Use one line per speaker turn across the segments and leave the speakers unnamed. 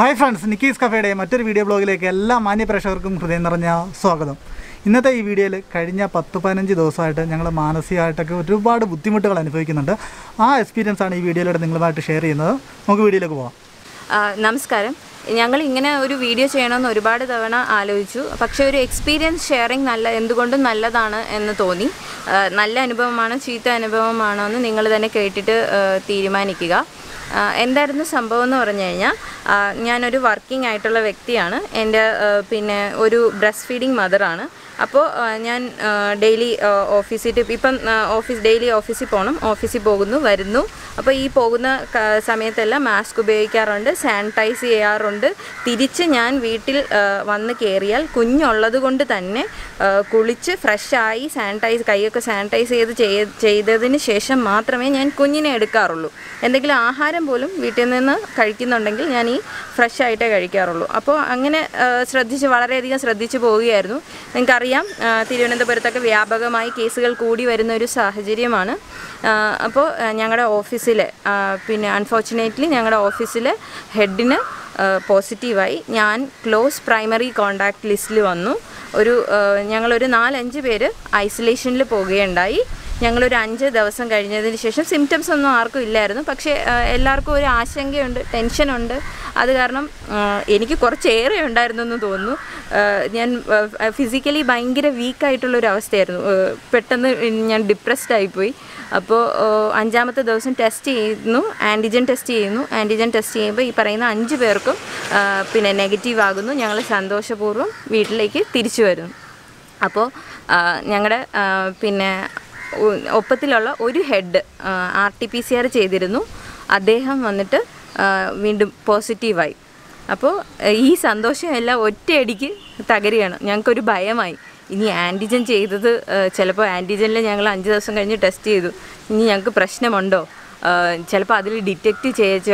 Hi friends Nikki's കഫേയുടെ മറ്റൊരു video ബ്ലോഗിലേക്ക് എല്ലാ മാന്യ പ്രേക്ഷകർക്കും ഹൃദയം നിറഞ്ഞ സ്വാഗതം ഇന്നത്തെ ഈ വീഡിയോയിൽ കഴിഞ്ഞ പത്ത് പതിനഞ്ച് ദിവസമായിട്ട് ഞങ്ങൾ മാനസികമായിട്ടൊക്കെ ഒരുപാട് ബുദ്ധിമുട്ടുകൾ അനുഭവിക്കുന്നുണ്ട് ആ എക്സ്പീരിയൻസ് ആണ് ഈ വീഡിയോയിലൂടെ നിങ്ങളുമായിട്ട് ഷെയർ ചെയ്യുന്നത് നമുക്ക് വീഡിയോയിലേക്ക് പോകാം
ആ, നമസ്കാരം ഞങ്ങൾ ഇങ്ങനെ ഒരു വീഡിയോ ചെയ്യണമെന്ന് ഒരുപാട് തവണ ആലോചിച്ചു പക്ഷേ ഒരു എക്സ്പീരിയൻസ് ഷെയറിങ് നല്ല എന്തുകൊണ്ടും നല്ലതാണ് എന്ന് തോന്നി ആ, നല്ല അനുഭവമാണോ ചീത്ത അനുഭവമാണോ എന്ന് നിങ്ങൾ തന്നെ കേട്ടിട്ട് ആ, തീരുമാനിക്കുക ആ, എന്തായിരുന്നു സംഭവം എന്ന് പറഞ്ഞു കഴിഞ്ഞാൽ ആ, ഞാനൊരു വർക്കിംഗ് ആയിട്ടുള്ള വ്യക്തിയാണ് എൻ്റെ ആ, പിന്നെ ഒരു ബ്രസ്റ്റ് ഫീഡിങ് മദറാണ് അപ്പോൾ ആ, ഞാൻ ഡെയിലി ഓഫീസിൽ ഇപ്പം ഓഫീസ് ഡെയിലി ഓഫീസിൽ പോകണം ഓഫീസിൽ പോകുന്നു വരുന്നു അപ്പോൾ ഈ പോകുന്ന ക- സമയത്തെല്ലാം മാസ്ക് ഉപയോഗിക്കാറുണ്ട് സാനിറ്റൈസ് ചെയ്യാറുണ്ട് തിരിച്ച് ഞാൻ വീട്ടിൽ ആ, വന്ന് കയറിയാൽ കുഞ്ഞുള്ളത് കൊണ്ട് തന്നെ ആ, കുളിച്ച് ഫ്രഷായി സാനിറ്റൈസ് കൈയൊക്കെ സാനിറ്റൈസ് ചെയ്ത് ചെയ്യ- ചെയ്തതിന് ശേഷം മാത്രമേ ഞാൻ കുഞ്ഞിനെ എടുക്കാറുള്ളൂ എന്തെങ്കിലും ആഹാരം പോലും വീട്ടിൽ നിന്ന് കഴിക്കുന്നുണ്ടെങ്കിൽ ഞാൻ ഈ ഫ്രഷ് ആയിട്ടേ കഴിക്കാറുള്ളൂ അപ്പോൾ അങ്ങനെ ആ, ശ്രദ്ധിച്ച് വളരെയധികം ശ്രദ്ധിച്ചു പോവുകയായിരുന്നു നിങ്ങൾക്കറിയാം ആ, തിരുവനന്തപുരത്തൊക്കെ വ്യാപകമായി കേസുകൾ കൂടി വരുന്ന ഒരു സാഹചര്യമാണ് ആ, അപ്പോൾ ഞങ്ങളുടെ ഓഫീസിൽ പിന്നെ അൺഫോർച്ചുനേറ്റ്ലി ഞങ്ങളുടെ ഓഫീസിലെ ഹെഡിന് പോസിറ്റീവായി ഞാൻ ക്ലോസ് പ്രൈമറി കോണ്ടാക്ട് ലിസ്റ്റിൽ വന്നു ഒരു ആ, ഞങ്ങളൊരു നാലഞ്ച് പേര് ഐസൊലേഷനിൽ പോവുകയുണ്ടായി ഞങ്ങളൊരു അഞ്ച് ദിവസം കഴിഞ്ഞതിന് ശേഷം സിംറ്റംസ് ഒന്നും ആർക്കും ഇല്ലായിരുന്നു പക്ഷേ ആ, എല്ലാവർക്കും ഒരു ആശങ്കയുണ്ട് ടെൻഷനുണ്ട് അത് കാരണം ആ, എനിക്ക് കുറച്ചേറെ ഉണ്ടായിരുന്നു എന്ന് തോന്നുന്നു ആ, ഞാൻ ഫിസിക്കലി ഭയങ്കര വീക്കായിട്ടുള്ളൊരു അവസ്ഥയായിരുന്നു ആ, പെട്ടെന്ന് ഞാൻ ഡിപ്രസ്ഡ് ആയിപ്പോയി അപ്പോൾ ആ, അഞ്ചാമത്തെ ദിവസം ടെസ്റ്റ് ചെയ്യുന്നു ആൻറ്റിജൻ ടെസ്റ്റ് ചെയ്യുന്നു ആൻറ്റിജൻ ടെസ്റ്റ് ചെയ്യുമ്പോൾ ഈ പറയുന്ന അഞ്ച് പേർക്കും ആ, പിന്നെ നെഗറ്റീവ് ആകുന്നു ഞങ്ങൾ സന്തോഷപൂർവ്വം വീട്ടിലേക്ക് തിരിച്ചു വരുന്നു അപ്പോൾ ഞങ്ങളുടെ പിന്നെ ഉ- ഒപ്പത്തിലുള്ള ഒരു head R T P C R ചെയ്തിരുന്നു അദ്ദേഹം വന്നിട്ട് ആ, വീണ്ടും പോസിറ്റീവായി അപ്പോൾ ഈ സന്തോഷം എല്ലാം ഒറ്റയടിക്ക് തകരുകയാണ് ഞങ്ങൾക്കൊരു ഭയമായി ഇനി ആൻറ്റിജൻ ചെയ്തത് ചിലപ്പോൾ ആൻറ്റിജനിൽ ഞങ്ങൾ അഞ്ച് ദിവസം കഴിഞ്ഞ് ടെസ്റ്റ് ചെയ്തു ഇനി ഞങ്ങൾക്ക് പ്രശ്നമുണ്ടോ ചിലപ്പോൾ അതിൽ ഡിറ്റക്റ്റ്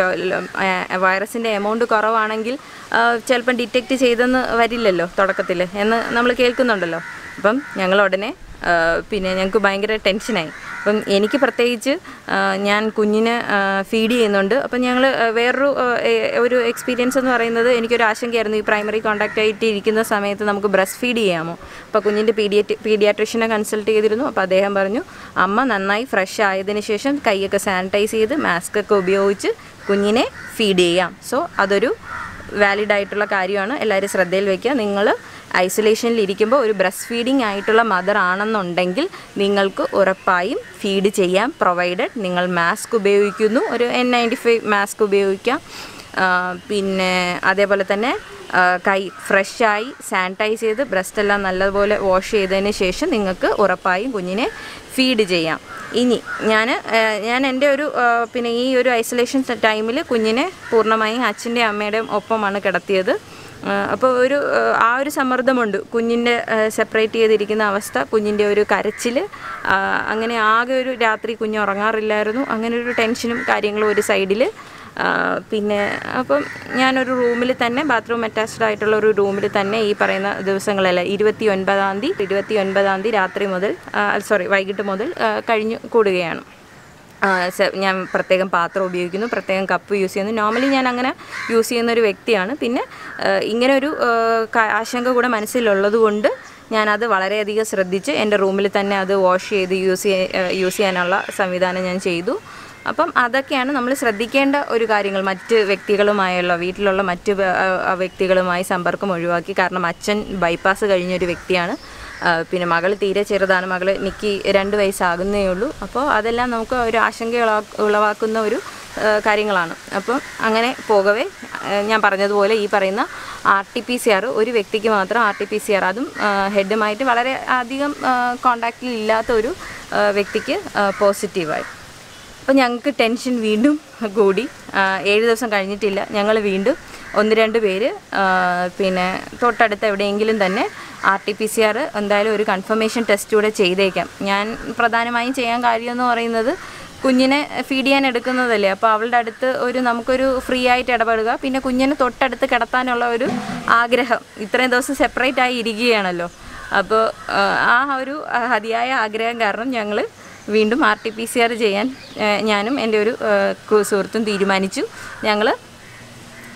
ചെയ്യ വൈറസിൻ്റെ എമൗണ്ട് കുറവാണെങ്കിൽ ആ, ചിലപ്പം ഡിറ്റക്റ്റ് ചെയ്തെന്ന് വരില്ലല്ലോ തുടക്കത്തിൽ എന്ന് നമ്മൾ കേൾക്കുന്നുണ്ടല്ലോ അപ്പം ഞങ്ങൾ ഉടനെ ആ, പിന്നെ ഞങ്ങൾക്ക് ഭയങ്കര ടെൻഷനായി അപ്പം എനിക്ക് പ്രത്യേകിച്ച് ആ, ഞാൻ കുഞ്ഞിന് ഫീഡ് ചെയ്യുന്നുണ്ട് അപ്പം ഞങ്ങൾ വേറൊരു ആ, എ- ഒരു എക്സ്പീരിയൻസ് എന്ന് പറയുന്നത് എനിക്കൊരു ആശങ്കയായിരുന്നു ഈ പ്രൈമറി കോൺടാക്റ്റ് ആയിട്ട് ഇരിക്കുന്ന സമയത്ത് നമുക്ക് ബ്രസ്റ്റ് ഫീഡ് ചെയ്യാമോ അപ്പോൾ കുഞ്ഞിൻ്റെ പീഡിയറ്റ് പീഡിയാട്രിഷ്യനെ കൺസൾട്ട് ചെയ്തിരുന്നു അപ്പോൾ അദ്ദേഹം പറഞ്ഞു അമ്മ നന്നായി ഫ്രഷ് ആയതിനു ശേഷം കൈയൊക്കെ സാനിറ്റൈസ് ചെയ്ത് മാസ്ക് ഒക്കെ ഉപയോഗിച്ച് കുഞ്ഞിനെ ഫീഡ് ചെയ്യാം സോ അതൊരു വാലിഡ് ആയിട്ടുള്ള കാര്യമാണ് എല്ലാവരും ശ്രദ്ധയിൽ വയ്ക്കുക നിങ്ങൾ ഐസൊലേഷനിൽ ഇരിക്കുമ്പോൾ ഒരു ബ്രസ്റ്റ് ഫീഡിംഗ് ആയിട്ടുള്ള മദർ ആണെന്നുണ്ടെങ്കിൽ നിങ്ങൾക്ക് ഉറപ്പായും ഫീഡ് ചെയ്യാം പ്രൊവൈഡഡ് നിങ്ങൾ മാസ്ക് ഉപയോഗിക്കുന്നു ഒരു എൻ നയൻറ്റി ഫൈവ് മാസ്ക് ഉപയോഗിക്കാം ആ, പിന്നെ അതേപോലെ തന്നെ ആ, കൈ ഫ്രഷായി സാനിറ്റൈസ് ചെയ്ത് ബ്രസ്റ്റ് എല്ലാം നല്ലപോലെ വാഷ് ചെയ്തതിന് ശേഷം നിങ്ങൾക്ക് ഉറപ്പായും കുഞ്ഞിനെ ഫീഡ് ചെയ്യാം ഇനി ഞാൻ ഞാൻ എൻ്റെ ഒരു ആ, പിന്നെ ഈ ഒരു ഐസൊലേഷൻ ടൈമിൽ കുഞ്ഞിനെ പൂർണ്ണമായും അച്ഛൻ്റെയും അമ്മയുടെയും ഒപ്പമാണ് കിടത്തിയത് അപ്പോൾ ഒരു ആ, ആ ഒരു സമ്മർദ്ദമുണ്ട് കുഞ്ഞിൻ്റെ സെപ്പറേറ്റ് ചെയ്തിരിക്കുന്ന അവസ്ഥ കുഞ്ഞിൻ്റെ ഒരു കരച്ചിൽ അങ്ങനെ ആകെ ഒരു രാത്രി കുഞ്ഞ് ഉറങ്ങാറില്ലായിരുന്നു അങ്ങനെ ഒരു ടെൻഷനും കാര്യങ്ങളും ഒരു സൈഡിൽ പിന്നെ അപ്പം ഞാനൊരു റൂമിൽ തന്നെ ബാത്റൂം അറ്റാച്ച്ഡ് ആയിട്ടുള്ള ഒരു റൂമിൽ തന്നെ ഈ പറയുന്ന ദിവസങ്ങളെല്ലാം ഇരുപത്തി ഒൻപതാം തീയതി ഇരുപത്തി ഒൻപതാം തീയതി രാത്രി മുതൽ സോറി വൈകിട്ട് മുതൽ ആ, കഴിഞ്ഞു കൂടുകയാണ് ആ, സെ- ഞാൻ പ്രത്യേകം പാത്രം ഉപയോഗിക്കുന്നു പ്രത്യേകം കപ്പ് യൂസ് ചെയ്യുന്നു നോർമലി ഞാൻ അങ്ങനെ യൂസ് ചെയ്യുന്ന ഒരു വ്യക്തിയാണ് പിന്നെ ആ, ഇങ്ങനെ ഒരു ആ, ക- ആശങ്ക കൂടെ മനസ്സിലുള്ളത് കൊണ്ട് ഞാനത് വളരെയധികം ശ്രദ്ധിച്ച് എൻ്റെ റൂമിൽ തന്നെ അത് വാഷ് ചെയ്ത് യൂസ് ചെയ്യ യൂസ് ചെയ്യാനുള്ള സംവിധാനം ഞാൻ ചെയ്തു അപ്പം അതൊക്കെയാണ് നമ്മൾ ശ്രദ്ധിക്കേണ്ട ഒരു കാര്യങ്ങൾ മറ്റ് വ്യക്തികളുമായുള്ള വീട്ടിലുള്ള മറ്റ് വ- ആ, ആ വ്യക്തികളുമായി സമ്പർക്കം ഒഴിവാക്കി കാരണം അച്ഛൻ ബൈപ്പാസ് കഴിഞ്ഞൊരു വ്യക്തിയാണ് ആ, പിന്നെ മകൾ തീരെ ചെറുതാണ് മകൾ നിക്ക് രണ്ട് വയസ്സാകുന്നേ ഉള്ളൂ അപ്പോൾ അതെല്ലാം നമുക്ക് ഒരു ആശങ്ക ഉളവാ- ഉളവാക്കുന്ന ഒരു ആ, കാര്യങ്ങളാണ് അപ്പം അങ്ങനെ പോകവേ ആ, ഞാൻ പറഞ്ഞതുപോലെ ഈ പറയുന്ന R T P C R ഒരു വ്യക്തിക്ക് മാത്രം R T P C R അതും ആ, ഹെഡുമായിട്ട് വളരെ അധികം കോണ്ടാക്റ്റിൽ ഇല്ലാത്ത ഒരു ആ, വ്യക്തിക്ക് പോസിറ്റീവായി അപ്പോൾ ഞങ്ങൾക്ക് ടെൻഷൻ വീണ്ടും കൂടി ആ, ഏഴ് ദിവസം കഴിഞ്ഞിട്ടില്ല ഞങ്ങൾ വീണ്ടും ഒന്ന് രണ്ട് പേര് ആ, പിന്നെ തൊട്ടടുത്ത് എവിടെയെങ്കിലും തന്നെ R T P C R എന്തായാലും ഒരു കൺഫർമേഷൻ ടെസ്റ്റ് കൂടെ ചെയ്തേക്കാം ഞാൻ പ്രധാനമായും ചെയ്യാൻ കാര്യം എന്ന് പറയുന്നത് കുഞ്ഞിനെ ഫീഡ് ചെയ്യാൻ എടുക്കുന്നതല്ലേ അപ്പോൾ അവളുടെ അടുത്ത് ഒരു നമുക്കൊരു ഫ്രീ ആയിട്ട് ഇടപെടുക പിന്നെ കുഞ്ഞിനെ തൊട്ടടുത്ത് കിടത്താനുള്ള ഒരു ആഗ്രഹം ഇത്രയും ദിവസം സെപ്പറേറ്റ് ആയി ഇരിക്കുകയാണല്ലോ അപ്പോൾ ആ ഒരു അതിയായ ആഗ്രഹം കാരണം ഞങ്ങൾ വീണ്ടും R T P C R ചെയ്യാൻ ഏഹ്, ഞാനും എൻ്റെ ഒരു ഏഹ്, കു- സുഹൃത്തും തീരുമാനിച്ചു ഞങ്ങൾ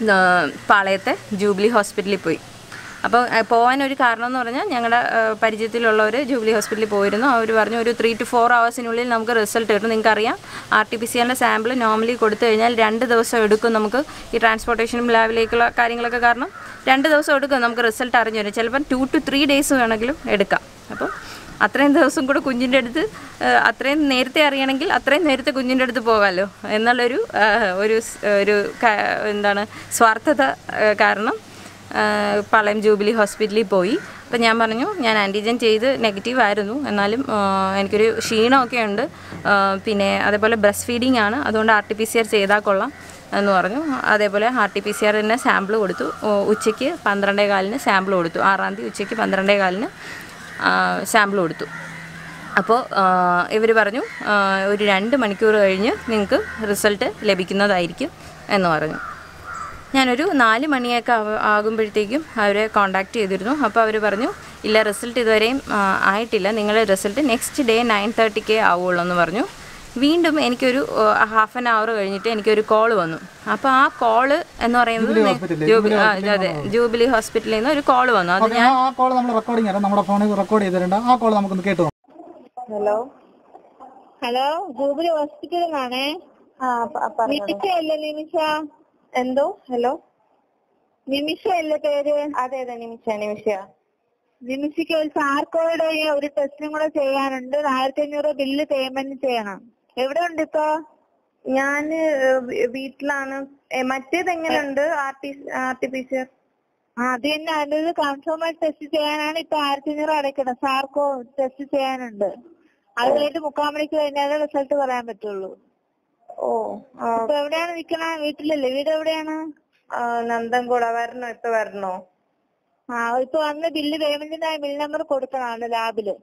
ആ, പാളയത്തെ ജൂബിലി ഹോസ്പിറ്റലിൽ പോയി അപ്പോൾ ആ, പോകാൻ ഒരു കാരണം എന്ന് പറഞ്ഞാൽ ഞങ്ങളുടെ പരിചയത്തിലുള്ളവർ ജൂബിലി ഹോസ്പിറ്റലിൽ പോയിരുന്നു അവർ പറഞ്ഞു ഒരു ത്രീ ടു ഫോർ ഹവേഴ്സിനുള്ളിൽ നമുക്ക് റിസൾട്ട് കിട്ടും നിങ്ങൾക്കറിയാം ആർ ടി പി സി ആറിൻ്റെ സാമ്പിൾ നോർമലി കൊടുത്തു കഴിഞ്ഞാൽ രണ്ട് ദിവസം എടുക്കും നമുക്ക് ഈ ട്രാൻസ്പോർട്ടേഷനും ലാബിലേക്കുള്ള കാര്യങ്ങളൊക്കെ കാരണം രണ്ട് ദിവസം എടുക്കും നമുക്ക് റിസൾട്ട് അറിഞ്ഞു വരും ചിലപ്പം ടു ടു ത്രീ ഡേയ്സ് വേണമെങ്കിലും എടുക്കാം അപ്പം അത്രയും ദിവസം കൂടെ കുഞ്ഞിൻ്റെ അടുത്ത് ആ, അത്രയും നേരത്തെ അറിയണമെങ്കിൽ അത്രയും നേരത്തെ കുഞ്ഞിൻ്റെ അടുത്ത് പോകാമല്ലോ എന്നുള്ളൊരു ആ, ഒരു സ്- ഒരു ക- എന്താണ് സ്വാർത്ഥത ആ, കാരണം ആ, പാളയം ജൂബിലി ഹോസ്പിറ്റലിൽ പോയി അപ്പം ഞാൻ പറഞ്ഞു ഞാൻ ആൻറ്റിജൻ ചെയ്ത് നെഗറ്റീവ് ആയിരുന്നു എന്നാലും ആ, എനിക്കൊരു ക്ഷീണമൊക്കെ ഉണ്ട് ആ, പിന്നെ അതേപോലെ ബ്രസ്റ്റ് ഫീഡിങ് ആണ് അതുകൊണ്ട് R T P C R ചെയ്താൽ കൊള്ളാം എന്ന് പറഞ്ഞു അതേപോലെ ആർ ടി പി സി ആറിന് സാമ്പിൾ കൊടുത്തു ഓ, ഉച്ചയ്ക്ക് പന്ത്രണ്ടേ കാലിന് സാമ്പിൾ കൊടുത്തു ആറാം തീയതി ഉച്ചയ്ക്ക് പന്ത്രണ്ടേ കാലിന് സാമ്പിൾ കൊടുത്തു അപ്പോൾ ഇവർ പറഞ്ഞു ആ, ഒരു രണ്ട് മണിക്കൂർ കഴിഞ്ഞ് നിങ്ങൾക്ക് റിസൾട്ട് ലഭിക്കുന്നതായിരിക്കും എന്ന് പറഞ്ഞു ഞാനൊരു നാല് മണിയൊക്കെ ആവ- ആകുമ്പോഴത്തേക്കും അവരെ കോണ്ടാക്ട് ചെയ്തിരുന്നു അപ്പോൾ അവർ പറഞ്ഞു ഇല്ല റിസൾട്ട് ഇതുവരെയും ആ, ആയിട്ടില്ല നിങ്ങളുടെ റിസൾട്ട് നെക്സ്റ്റ് ഡേ നയൻ തേർട്ടിക്കേ ആവുള്ളൂ എന്ന് പറഞ്ഞു വീണ്ടും എനിക്കൊരു ഹാഫ് ആൻ അവർ കഴിഞ്ഞിട്ട് എനിക്കൊരു കോൾ വന്നു അപ്പോൾ ആ കോള് എന്ന് പറയുന്നത്
ജൂബിലി
നി-
ഹോസ്പിറ്റലിൽ,
ജൂബി-
ജൂബിലി
ആ,
ഹോസ്പിറ്റലിൽ
അതെ ജൂബിലി ഹോസ്പിറ്റലിൽ നിന്ന് ഒരു കോൾ വന്നു അത്
ഓക്കെ ആ കോൾ നമ്മൾ റെക്കോർഡിംഗ് ആണ് നമ്മുടെ ഫോണിൽ റെക്കോർഡ് ചെയ്തിട്ടുണ്ട് ആ കോൾ നമുക്കൊന്ന് കേട്ടു നോക്കാം.
ഹലോ
ഹലോ ജൂബിലി ഹോസ്പിറ്റലിൽ നിന്നാണേ
ആ പ- പറഞ്ഞോളൂ.
നിമിഷ അല്ലേ നിമിഷ
എന്തോ ഹലോ
നിമിഷ അല്ലേ പേര്
അതെ അതെ നിമിഷ നിമിഷ
നിമിഷയ്ക്ക് ഒരു സാർക്കോയുടെ ഒരു ടെസ്റ്റും കൂടെ ചെയ്യാനുണ്ട് ആയിരത്തി അഞ്ഞൂറ് ബില്ല് പേയ്മെന്റ് ചെയ്യണം എവിടെ ഉണ്ട് ഇപ്പൊ
ഞാന് വീ- വീട്ടിലാണ് ഏ, മറ്റേത് എങ്ങനെയുണ്ട് R T R T P C R
ആ, അത് തന്നെ അതിന്റെ കൺഫേം ആയിട്ട് ടെസ്റ്റ് ചെയ്യാനാണ് ഇപ്പൊ ആയിരത്തി അഞ്ഞൂറ് അടയ്ക്കണം സാർക്കോ ടെസ്റ്റ് ചെയ്യാനുണ്ട് അത് കഴിഞ്ഞിട്ട് മുക്കാൽ മണിക്ക് കഴിഞ്ഞാലേ റിസൾട്ട് പറയാൻ പറ്റുള്ളൂ
ഓ ആ,
ഇപ്പൊ എവിടെയാണ് നിക്കണ വീട്ടിലല്ലേ വീട് എവിടെയാണ്
ആ, നന്തൻകുള വരണോ ഇപ്പൊ വരണോ
ആ ഇപ്പൊ വന്ന് ബില്ല് പേയ്മെന്റിനായി ബിൽ നമ്പർ കൊടുക്കണമാണ് ലാബില്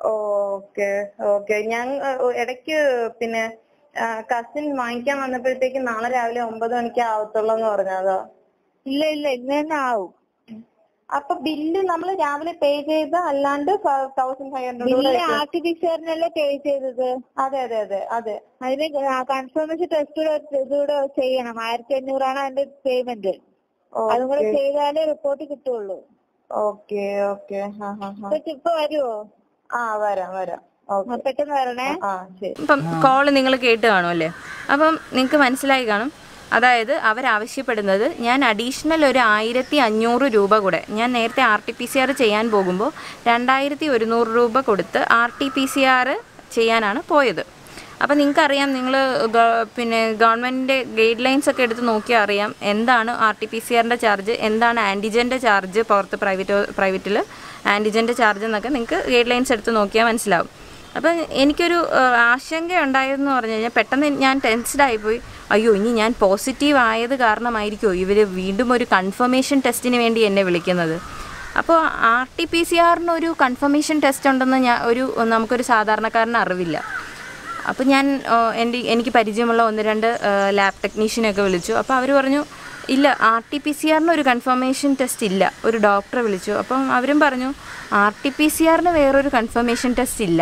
ഓക്കെ ഓക്കെ ഞാൻ ആ, ഇടയ്ക്ക് പിന്നെ കസിൻ വാങ്ങിക്കാൻ വന്നപ്പോഴത്തേക്ക് നാളെ രാവിലെ ഒമ്പത് മണിക്ക് ആവത്തുള്ളൂ എന്ന് പറഞ്ഞതാ
ഇല്ല ഇല്ല ഇന്ന് തന്നെ ആവും
അപ്പൊ ബില്ല് നമ്മൾ രാവിലെ പേ ചെയ്ത അല്ലാണ്ട് thousand five hundred
bill R T P സിആറിനല്ലേ പേ ചെയ്തത്
അതെ അതെ അതെ അതെ
അതിന് കൺഫർമേഷൻ ടെസ്റ്റ് കൂടെ ഇതുകൂടെ ചെയ്യണം ആയിരത്തി അഞ്ഞൂറാണ് അതിന്റെ പേയ്മെന്റ് അതും കൂടെ ചെയ്താലേ റിപ്പോർട്ട് കിട്ടുള്ളൂ
ഓക്കെ ഓക്കെ ആ ആ ആ.
ഇപ്പൊ ഇപ്പൊ വരുവോ
ആ വരാം വരാം ഓക്കെ
ആ, പെട്ടെന്ന് വരണേ
ആ ശരി
ഇപ്പം കോള് നിങ്ങൾ കേട്ട് കാണുമല്ലേ അപ്പം നിങ്ങൾക്ക് മനസ്സിലായി കാണും അതായത് അവരാവശ്യപ്പെടുന്നത് ഞാൻ അഡീഷണൽ ഒരു ആയിരത്തി അഞ്ഞൂറ് രൂപ കൂടെ ഞാൻ നേരത്തെ R T P C R ചെയ്യാൻ പോകുമ്പോൾ രണ്ടായിരത്തി ഒരുന്നൂറ് രൂപ കൊടുത്ത് R T P C R ചെയ്യാനാണ് പോയത് അപ്പോൾ നിങ്ങൾക്കറിയാം നിങ്ങൾ പിന്നെ ഗവൺമെൻറ്റിൻ്റെ ഗൈഡ് ലൈൻസ് ഒക്കെ എടുത്ത് നോക്കിയാൽ അറിയാം എന്താണ് ആർ ടി പി സി ആറിൻ്റെ ചാർജ് എന്താണ് ആൻറ്റിജൻ്റെ ചാർജ് പുറത്ത് പ്രൈവറ്റ് പ്രൈവറ്റിൽ ആൻറ്റിജൻ്റെ ചാർജ് എന്നൊക്കെ നിങ്ങൾക്ക് ഗൈഡ് ലൈൻസ് എടുത്ത് നോക്കിയാൽ മനസ്സിലാവും അപ്പം എനിക്കൊരു ആ, ആശങ്ക ഉണ്ടായതെന്ന് പറഞ്ഞു കഴിഞ്ഞാൽ പെട്ടെന്ന് ഞാൻ ടെൻസ്ഡ് ആയിപ്പോയി അയ്യോ ഇനി ഞാൻ പോസിറ്റീവ് ആയത് കാരണമായിരിക്കുമോ ഇവർ വീണ്ടും ഒരു കൺഫർമേഷൻ ടെസ്റ്റിന് വേണ്ടി എന്നെ വിളിക്കുന്നത് അപ്പോൾ ആർ ടി പി സി ആറിന് ഒരു കൺഫർമേഷൻ ടെസ്റ്റ് ഉണ്ടെന്ന് ഞാൻ ഒരു നമുക്കൊരു സാധാരണക്കാരന് അറിവില്ല അപ്പോൾ ഞാൻ ആ, എൻ്റെ എനിക്ക് പരിചയമുള്ള ഒന്ന് രണ്ട് ലാബ് ടെക്നീഷ്യനെയൊക്കെ വിളിച്ചു അപ്പോൾ അവർ പറഞ്ഞു ഇല്ല ആർ ടി പി സി ആറിന് ഒരു കൺഫർമേഷൻ ടെസ്റ്റ് ഇല്ല ഒരു ഡോക്ടറെ വിളിച്ചു അപ്പം അവരും പറഞ്ഞു ആർ ടി പി സി ആറിന് വേറൊരു കൺഫർമേഷൻ ടെസ്റ്റ് ഇല്ല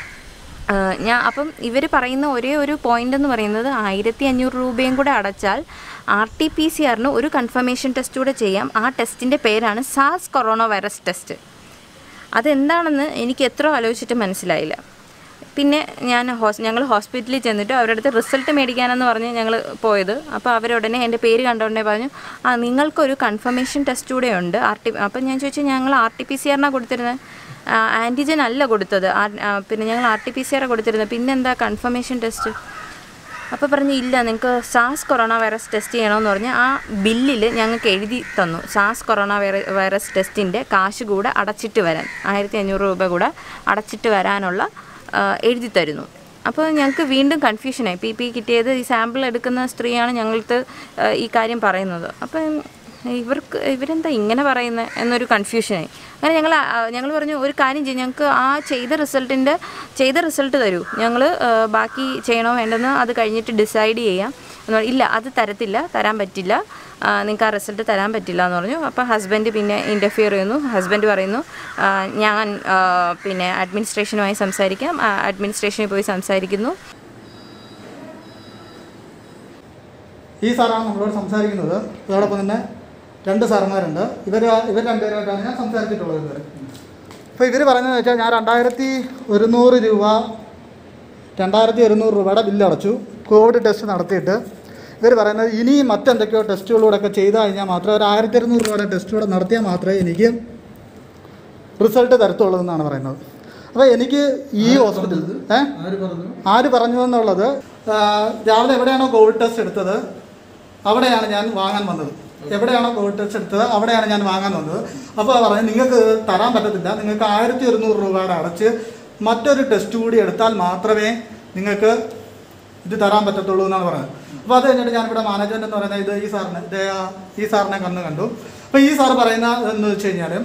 ആ, ഞാൻ അപ്പം ഇവർ പറയുന്ന ഒരേ ഒരു പോയിന്റ് എന്ന് പറയുന്നത് ആയിരത്തി അഞ്ഞൂറ് രൂപയും കൂടെ അടച്ചാൽ ആർ ടി പി സി ആറിന് ഒരു കൺഫർമേഷൻ ടെസ്റ്റ് കൂടെ ചെയ്യാം ആ ടെസ്റ്റിൻ്റെ പേരാണ് സാസ് കൊറോണ വൈറസ് ടെസ്റ്റ് അതെന്താണെന്ന് എനിക്ക് എത്ര ആലോചിച്ചിട്ട് മനസ്സിലായില്ല പിന്നെ ഞാൻ ഹോസ് ഞങ്ങൾ ഹോസ്പിറ്റലിൽ ചെന്നിട്ട് അവരുടെ അടുത്ത് റിസൾട്ട് മേടിക്കാനെന്ന് പറഞ്ഞ് ഞങ്ങൾ പോയത് അപ്പോൾ അവരുടനെ എൻ്റെ പേര് കണ്ടുകൊണ്ടേ പറഞ്ഞു ആ നിങ്ങൾക്കൊരു കൺഫർമേഷൻ ടെസ്റ്റ് കൂടെ ഉണ്ട് ആർ ടി അപ്പം ഞാൻ ചോദിച്ചു ഞങ്ങൾ ആർ ടി പി സി ആറിനാണ് കൊടുത്തിരുന്നത് ആൻറ്റിജൻ അല്ല കൊടുത്തത് ആ- ആ, പിന്നെ ഞങ്ങൾ ആർ ടി പി സി ആറാണ് കൊടുത്തിരുന്നത് പിന്നെന്താ കൺഫർമേഷൻ ടെസ്റ്റ് അപ്പോൾ പറഞ്ഞു ഇല്ല നിങ്ങൾക്ക് സാസ് കൊറോണ വൈറസ് ടെസ്റ്റ് ചെയ്യണമെന്ന് പറഞ്ഞ് ആ ബില്ലിൽ ഞങ്ങൾക്ക് എഴുതി തന്നു സാസ് കൊറോണ വൈറ- വൈറസ് ടെസ്റ്റിൻ്റെ കാശ് കൂടെ അടച്ചിട്ട് വരാൻ ആയിരത്തി അഞ്ഞൂറ് രൂപ കൂടെ അടച്ചിട്ട് വരാനുള്ള ആ, എഴുതി തരുന്നു അപ്പോൾ ഞങ്ങൾക്ക് വീണ്ടും കൺഫ്യൂഷനായി പി പി കിട്ടിയത് ഈ സാമ്പിൾ എടുക്കുന്ന സ്ത്രീയാണ് ഞങ്ങൾക്ക് ആ, ഈ കാര്യം പറയുന്നത് അപ്പം ഇവർക്ക് ഇവരെന്താ ഇങ്ങനെ പറയുന്നത് എന്നൊരു കൺഫ്യൂഷനായി അങ്ങനെ ഞങ്ങൾ ഞങ്ങൾ പറഞ്ഞു ഒരു കാര്യം ചെയ്യും ഞങ്ങൾക്ക് ആ ചെയ്ത റിസൾട്ടിൻ്റെ ചെയ്ത റിസൾട്ട് തരൂ ഞങ്ങൾ ബാക്കി ചെയ്യണോ വേണ്ടെന്ന് അത് കഴിഞ്ഞിട്ട് ഡിസൈഡ് ചെയ്യാം എന്ന് പറഞ്ഞു, ഇല്ല അത് തരത്തില്ല തരാൻ പറ്റില്ല നിങ്ങൾക്ക് ആ റിസൾട്ട് തരാൻ പറ്റില്ല എന്ന് പറഞ്ഞു അപ്പോൾ ഹസ്ബൻഡ് പിന്നെ ഇൻ്റർഫിയർ ചെയ്യുന്നു ഹസ്ബൻഡ് പറയുന്നു ആ, ഞാൻ ആ, പിന്നെ അഡ്മിനിസ്ട്രേഷനുമായി സംസാരിക്കാം അഡ്മിനിസ്ട്രേഷനിൽ പോയി സംസാരിക്കുന്നു
ഈ സാറാണ് നമ്മളോട് സംസാരിക്കുന്നത് അതോടൊപ്പം തന്നെ രണ്ട് സാറന്മാരുണ്ട് ഇവർ ഇവർ രണ്ടുപേരുമായിട്ടാണ് ഞാൻ സംസാരിച്ചിട്ടുള്ളത് ഇതുവരെ അപ്പോൾ ഇവർ പറയുന്നത് വെച്ചാൽ ഞാൻ രണ്ടായിരത്തി ഒരുന്നൂറ് രൂപ രണ്ടായിരത്തി ഒരുന്നൂറ് രൂപയുടെ ബില്ല് അടച്ചു കോവിഡ് ടെസ്റ്റ് നടത്തിയിട്ട് ഇവർ പറയുന്നത് ഇനി മറ്റെന്തൊക്കെയോ ടെസ്റ്റുകളൂടെ ഒക്കെ ചെയ്ത് കഴിഞ്ഞാൽ മാത്രമേ ഒരു ആയിരത്തി ഇരുന്നൂറ് രൂപയുടെ ടെസ്റ്റുകൂടെ നടത്തിയാൽ മാത്രമേ എനിക്ക് റിസൾട്ട് തരത്തുള്ളൂ എന്നാണ് പറയുന്നത് അപ്പോൾ എനിക്ക് ഈ ഹോസ്പിറ്റലിൽ ഏ ആര് പറഞ്ഞു എന്നുള്ളത് ആ, രാവിലെ എവിടെയാണോ കോവിഡ് ടെസ്റ്റ് എടുത്തത് അവിടെയാണ് ഞാൻ വാങ്ങാൻ വന്നത് എവിടെയാണോ കോവിഡ് ടെസ്റ്റ് എടുത്തത് അവിടെയാണ് ഞാൻ വാങ്ങാൻ വന്നത് അപ്പോൾ പറഞ്ഞു നിങ്ങൾക്ക് തരാൻ പറ്റത്തില്ല നിങ്ങൾക്ക് ആയിരത്തി ഒരുന്നൂറ് രൂപയുടെ അടച്ച് മറ്റൊരു ടെസ്റ്റ് കൂടി എടുത്താൽ മാത്രമേ നിങ്ങൾക്ക് ഇത് തരാൻ പറ്റത്തുള്ളൂ എന്നാണ് പറയുന്നത് അപ്പോൾ അത് കഴിഞ്ഞിട്ട് ഞാനിവിടെ മാനേജ്മെൻറ്റ് എന്ന് പറയുന്നത് ഇത് ഈ സാറിനെ ഇത് ഈ സാറിനെ കന്ന് കണ്ടു അപ്പോൾ ഈ സാർ പറയുന്ന എന്ന് വെച്ച് കഴിഞ്ഞാൽ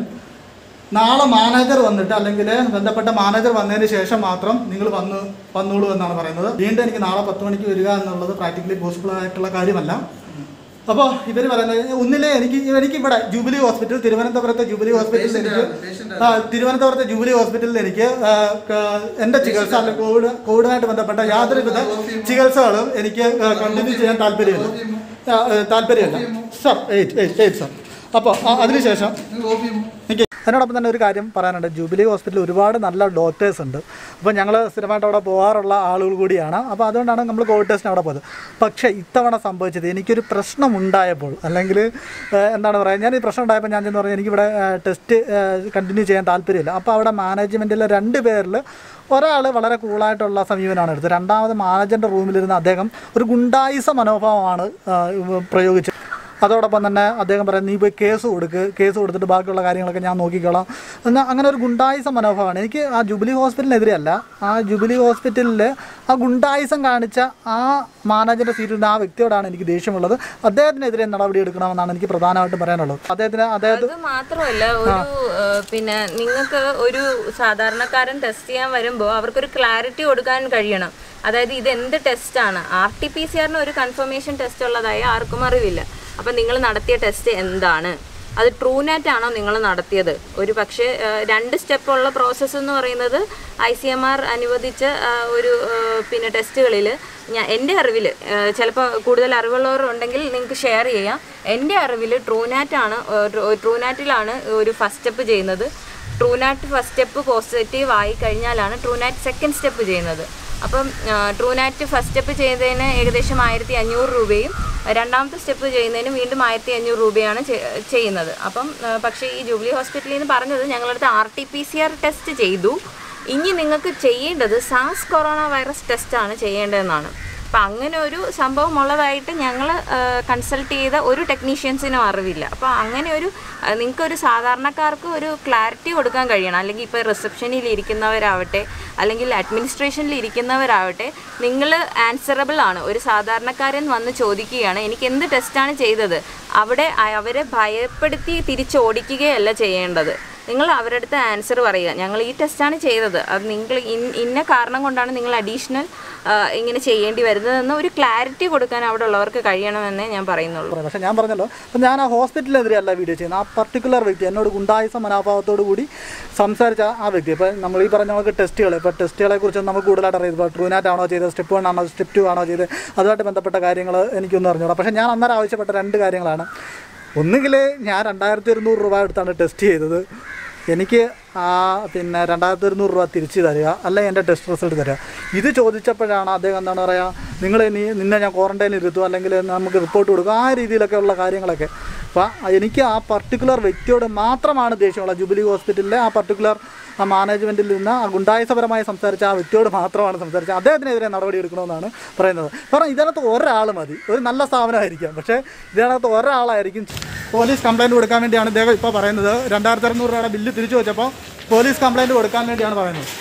നാളെ മാനേജർ വന്നിട്ട് അല്ലെങ്കിൽ ബന്ധപ്പെട്ട മാനേജർ വന്നതിന് ശേഷം മാത്രം നിങ്ങൾ വന്ന് വന്നോളൂ എന്നാണ് പറയുന്നത് വീണ്ടും എനിക്ക് നാളെ പത്ത് മണിക്ക് വരിക എന്നുള്ളത് പ്രാക്ടിക്കലി പോസിബിൾ ആയിട്ടുള്ള കാര്യമല്ല അപ്പോൾ ഇവർ പറയുന്നത് ഒന്നിലെ എനിക്ക് എനിക്ക് ഇവിടെ ജൂബിലി ഹോസ്പിറ്റൽ തിരുവനന്തപുരത്തെ ജൂബിലി ഹോസ്പിറ്റലിൽ എനിക്ക് ആ, തിരുവനന്തപുരത്തെ ജൂബിലി ഹോസ്പിറ്റലിൽ എനിക്ക് ആ, ക- എൻ്റെ ചികിത്സ അല്ലെങ്കിൽ കോവിഡ് കോവിഡുമായിട്ട് ബന്ധപ്പെട്ട യാതൊരുവിധ ചികിത്സകളും എനിക്ക് കണ്ടിന്യൂ ചെയ്യാൻ താല്പര്യമില്ല ആ, ആ, താല്പര്യമില്ല sir eight eight eight sir അപ്പോൾ അതിനുശേഷം എനിക്ക് അതിനോടൊപ്പം തന്നെ ഒരു കാര്യം പറയാനുണ്ട് ജൂബിലി ഹോസ്പിറ്റലിൽ ഒരുപാട് നല്ല ഡോക്ടേഴ്സ് ഉണ്ട് അപ്പോൾ ഞങ്ങൾ സ്ഥിരമായിട്ട് അവിടെ പോകാറുള്ള ആളുകൾ കൂടിയാണ് അപ്പോൾ അതുകൊണ്ടാണ് നമ്മൾ കോവിഡ് ടെസ്റ്റിന് അവിടെ പോയത് പക്ഷേ ഇത്തവണ സംഭവിച്ചത് എനിക്കൊരു പ്രശ്നം ഉണ്ടായപ്പോൾ അല്ലെങ്കിൽ ഏഹ്, എന്താണ് പറയുക ഞാൻ ഈ പ്രശ്നം ഉണ്ടായപ്പോൾ ഞാൻ ചെന്ന് പറഞ്ഞു എനിക്കിവിടെ ഏഹ്, ടെസ്റ്റ് കണ്ടിന്യൂ ചെയ്യാൻ താല്പര്യമില്ല അപ്പോൾ അവിടെ മാനേജ്മെൻറ്റിലെ രണ്ട് പേരിൽ ഒരാൾ വളരെ കൂളായിട്ടുള്ള സമീപനമാണ് എടുത്തത് രണ്ടാമത് മാനേജറിൻ്റെ റൂമിലിരുന്ന് അദ്ദേഹം ഒരു ഗുണ്ടായിസ മനോഭാവമാണ് ഏഹ്, പ്രയോഗിച്ചത് അതോടൊപ്പം തന്നെ അദ്ദേഹം പറയും നീ പോയി കേസ് കൊടുക്ക് കേസ് കൊടുത്തിട്ട് ബാക്കിയുള്ള കാര്യങ്ങളൊക്കെ ഞാൻ നോക്കിക്കോളാം എന്നാൽ അങ്ങനെ ഒരു ഗുണ്ടായിസം മനോഭാവമാണ് എനിക്ക് ആ ജൂബിലി ഹോസ്പിറ്റലിനെതിരെയല്ല ആ ജൂബിലി ഹോസ്പിറ്റലിൽ ആ ഗുണ്ടായിസം കാണിച്ച ആ മാനേജറിൻ്റെ സീറ്റിൽ ആ വ്യക്തിയോടാണ് എനിക്ക് ദേഷ്യമുള്ളത് അദ്ദേഹത്തിനെതിരെ നടപടി എടുക്കണമെന്നാണ് എനിക്ക് പ്രധാനമായിട്ടും പറയാനുള്ളത് അദ്ദേഹത്തിന് അദ്ദേഹത്തെ
അത് മാത്രമല്ല ഒരു ഏഹ്, പിന്നെ നിങ്ങൾക്ക് ഒരു സാധാരണക്കാരൻ ടെസ്റ്റ് ചെയ്യാൻ വരുമ്പോൾ അവർക്കൊരു ക്ലാരിറ്റി കൊടുക്കാൻ കഴിയണം അതായത് ഇത് എന്ത് ടെസ്റ്റാണ് ആർ ടി പി സി ആറിന് ഒരു കൺഫർമേഷൻ ടെസ്റ്റ് ഉള്ളതായി ആർക്കും അറിവില്ല അപ്പം നിങ്ങൾ നടത്തിയ ടെസ്റ്റ് എന്താണ് അത് ട്രൂനാറ്റ് ആണോ നിങ്ങൾ നടത്തിയത് ഒരു പക്ഷേ ഏഹ്, രണ്ട് സ്റ്റെപ്പുള്ള പ്രോസസ്സ് എന്ന് പറയുന്നത് ഐ സി എം ആർ അനുവദിച്ച ആ, ഒരു ഏഹ്, പിന്നെ ടെസ്റ്റുകളിൽ ഞാൻ എൻ്റെ അറിവിൽ ചിലപ്പോൾ കൂടുതൽ അറിവുള്ളവരുണ്ടെങ്കിൽ നിങ്ങൾക്ക് ഷെയർ ചെയ്യാം എൻ്റെ അറിവിൽ ട്രൂനാറ്റ് ആണ് ട്രൂനാറ്റിലാണ് ഒരു ഫസ്റ്റ് സ്റ്റെപ്പ് ചെയ്യുന്നത് ട്രൂനാറ്റ് ഫസ്റ്റ് സ്റ്റെപ്പ് പോസിറ്റീവ് ആയി കഴിഞ്ഞാലാണ് ട്രൂനാറ്റ് സെക്കൻഡ് സ്റ്റെപ്പ് ചെയ്യുന്നത് അപ്പം ട്രൂനാറ്റ് ഫസ്റ്റ് സ്റ്റെപ്പ് ചെയ്തതിന് ഏകദേശം ആയിരത്തി അഞ്ഞൂറ് രൂപയും രണ്ടാമത്തെ സ്റ്റെപ്പ് ചെയ്യുന്നതിന് വീണ്ടും ആയിരത്തി അഞ്ഞൂറ് രൂപയാണ് ചെ- ചെയ്യുന്നത് അപ്പം ആ, പക്ഷേ ഈ ജൂബിലി ഹോസ്പിറ്റലിൽ നിന്ന് പറഞ്ഞത് ഞങ്ങളടുത്ത് R T P C R test ചെയ്തു ഇനി നിങ്ങൾക്ക് ചെയ്യേണ്ടത് സാസ് കൊറോണ വൈറസ് ടെസ്റ്റാണ് ചെയ്യേണ്ടതെന്നാണ് അപ്പം അങ്ങനെ ഒരു സംഭവം ഉള്ളതായിട്ട് ഞങ്ങൾ കൺസൾട്ട് ചെയ്ത ഒരു ടെക്നീഷ്യൻസിനും അറിവില്ല അപ്പോൾ അങ്ങനെ ഒരു നിങ്ങൾക്ക് ഒരു സാധാരണക്കാർക്ക് ഒരു ക്ലാരിറ്റി കൊടുക്കാൻ കഴിയണം അല്ലെങ്കിൽ ഇപ്പോൾ റിസപ്ഷനിൽ ഇരിക്കുന്നവരാവട്ടെ അല്ലെങ്കിൽ അഡ്മിനിസ്ട്രേഷനിൽ ഇരിക്കുന്നവരാവട്ടെ നിങ്ങൾ ആൻസറബിൾ ആണ് ഒരു സാധാരണക്കാരൻ വന്ന് ചോദിക്കുകയാണ് എനിക്ക് എന്ത് ടെസ്റ്റാണ് ചെയ്തത് അവിടെ അ- അവരെ ഭയപ്പെടുത്തി തിരിച്ചോടിക്കുകയല്ല ചെയ്യേണ്ടത് നിങ്ങൾ അവരുടെ അടുത്ത് ആൻസർ പറയുക ഞങ്ങൾ ഈ ടെസ്റ്റാണ് ചെയ്തത് അത് നിങ്ങൾ ഇൻ- ഇന്ന കാരണം കൊണ്ടാണ് നിങ്ങൾ അഡീഷണൽ ഇങ്ങനെ ചെയ്യേണ്ടി വരുന്നതെന്ന് ഒരു ക്ലാരിറ്റി കൊടുക്കാൻ അവിടെ ഉള്ളവർക്ക് കഴിയണമെന്നേ ഞാൻ പറയുന്നുള്ളൂ
പറയാം പക്ഷേ ഞാൻ പറഞ്ഞല്ലോ അപ്പം ഞാൻ ആ ഹോസ്പിറ്റലിനെതിരെയല്ല വീഡിയോ ചെയ്യുന്നത് ആ പർട്ടിക്കുലർ വ്യക്തി എന്നോട് ഗുണ്ടായുസ മനോഭാവത്തോടു കൂടി സംസാരിച്ച ആ വ്യക്തി ഇപ്പോൾ നമ്മൾ ഈ പറഞ്ഞ നമുക്ക് ടെസ്റ്റുകൾ ഇപ്പോൾ ടെസ്റ്റുകളെ കുറിച്ച് നമുക്ക് കൂടുതലായിട്ട് അറിയാം ഇപ്പോൾ ട്രൂനാറ്റ് ആണോ ചെയ്തത് സ്റ്റെപ്പ് വൺ ആണോ സ്റ്റെപ്പ് ടു ആണോ ചെയ്തത് അതുമായിട്ട് ബന്ധപ്പെട്ട കാര്യങ്ങൾ എനിക്കൊന്നും അറിഞ്ഞൂടാ പക്ഷേ ഞാൻ അന്നേരം ആവശ്യപ്പെട്ട രണ്ട് കാര്യങ്ങളാണ് ഒന്നുകിൽ ഞാൻ രണ്ടായിരത്തി ഒരുന്നൂറ് രൂപ എടുത്താണ് ടെസ്റ്റ് ചെയ്തത് എനിക്ക് ആ പിന്നെ രണ്ടായിരത്തി ഒരുന്നൂറ് രൂപ തിരിച്ച് തരിക അല്ലെങ്കിൽ എൻ്റെ ടെസ്റ്റ് റിസൾട്ട് തരിക ഇത് ചോദിച്ചപ്പോഴാണ് അദ്ദേഹം എന്താണ് പറയുക നിങ്ങൾ ഇനി നിന്നെ ഞാൻ ക്വാറന്റൈനിൽ ഇരുത്തും അല്ലെങ്കിൽ നമുക്ക് റിപ്പോർട്ട് കൊടുക്കും ആ രീതിയിലൊക്കെ ഉള്ള കാര്യങ്ങളൊക്കെ അപ്പോൾ എനിക്ക് ആ പർട്ടിക്കുലർ വ്യക്തിയോട് മാത്രമാണ് ദേഷ്യമുള്ളത് ജൂബിലി ഹോസ്പിറ്റലിലെ ആ പർട്ടിക്കുലർ ആ മാനേജ്മെൻറ്റിൽ നിന്ന് ആ ഗുണ്ടായസപരമായി സംസാരിച്ച ആ വ്യക്തിയോട് മാത്രമാണ് സംസാരിച്ചത് അദ്ദേഹത്തിനെതിരെ നടപടി എടുക്കണമെന്നാണ് പറയുന്നത് കാരണം ഇതിനകത്ത് ഒരാൾ മതി ഒരു നല്ല സ്ഥാപനമായിരിക്കാം പക്ഷേ ഇതിനകത്ത് ഒരാളായിരിക്കും പോലീസ് കംപ്ലയിൻറ്റ് കൊടുക്കാൻ വേണ്ടിയാണ് ഇദ്ദേഹം ഇപ്പോൾ പറയുന്നത് രണ്ടായിരത്തി അറുന്നൂറ് രൂപയുടെ ബില്ല് തിരിച്ചു വെച്ചപ്പോൾ പോലീസ് കംപ്ലയിൻറ്റ് കൊടുക്കാൻ വേണ്ടിയാണ് പറയുന്നത്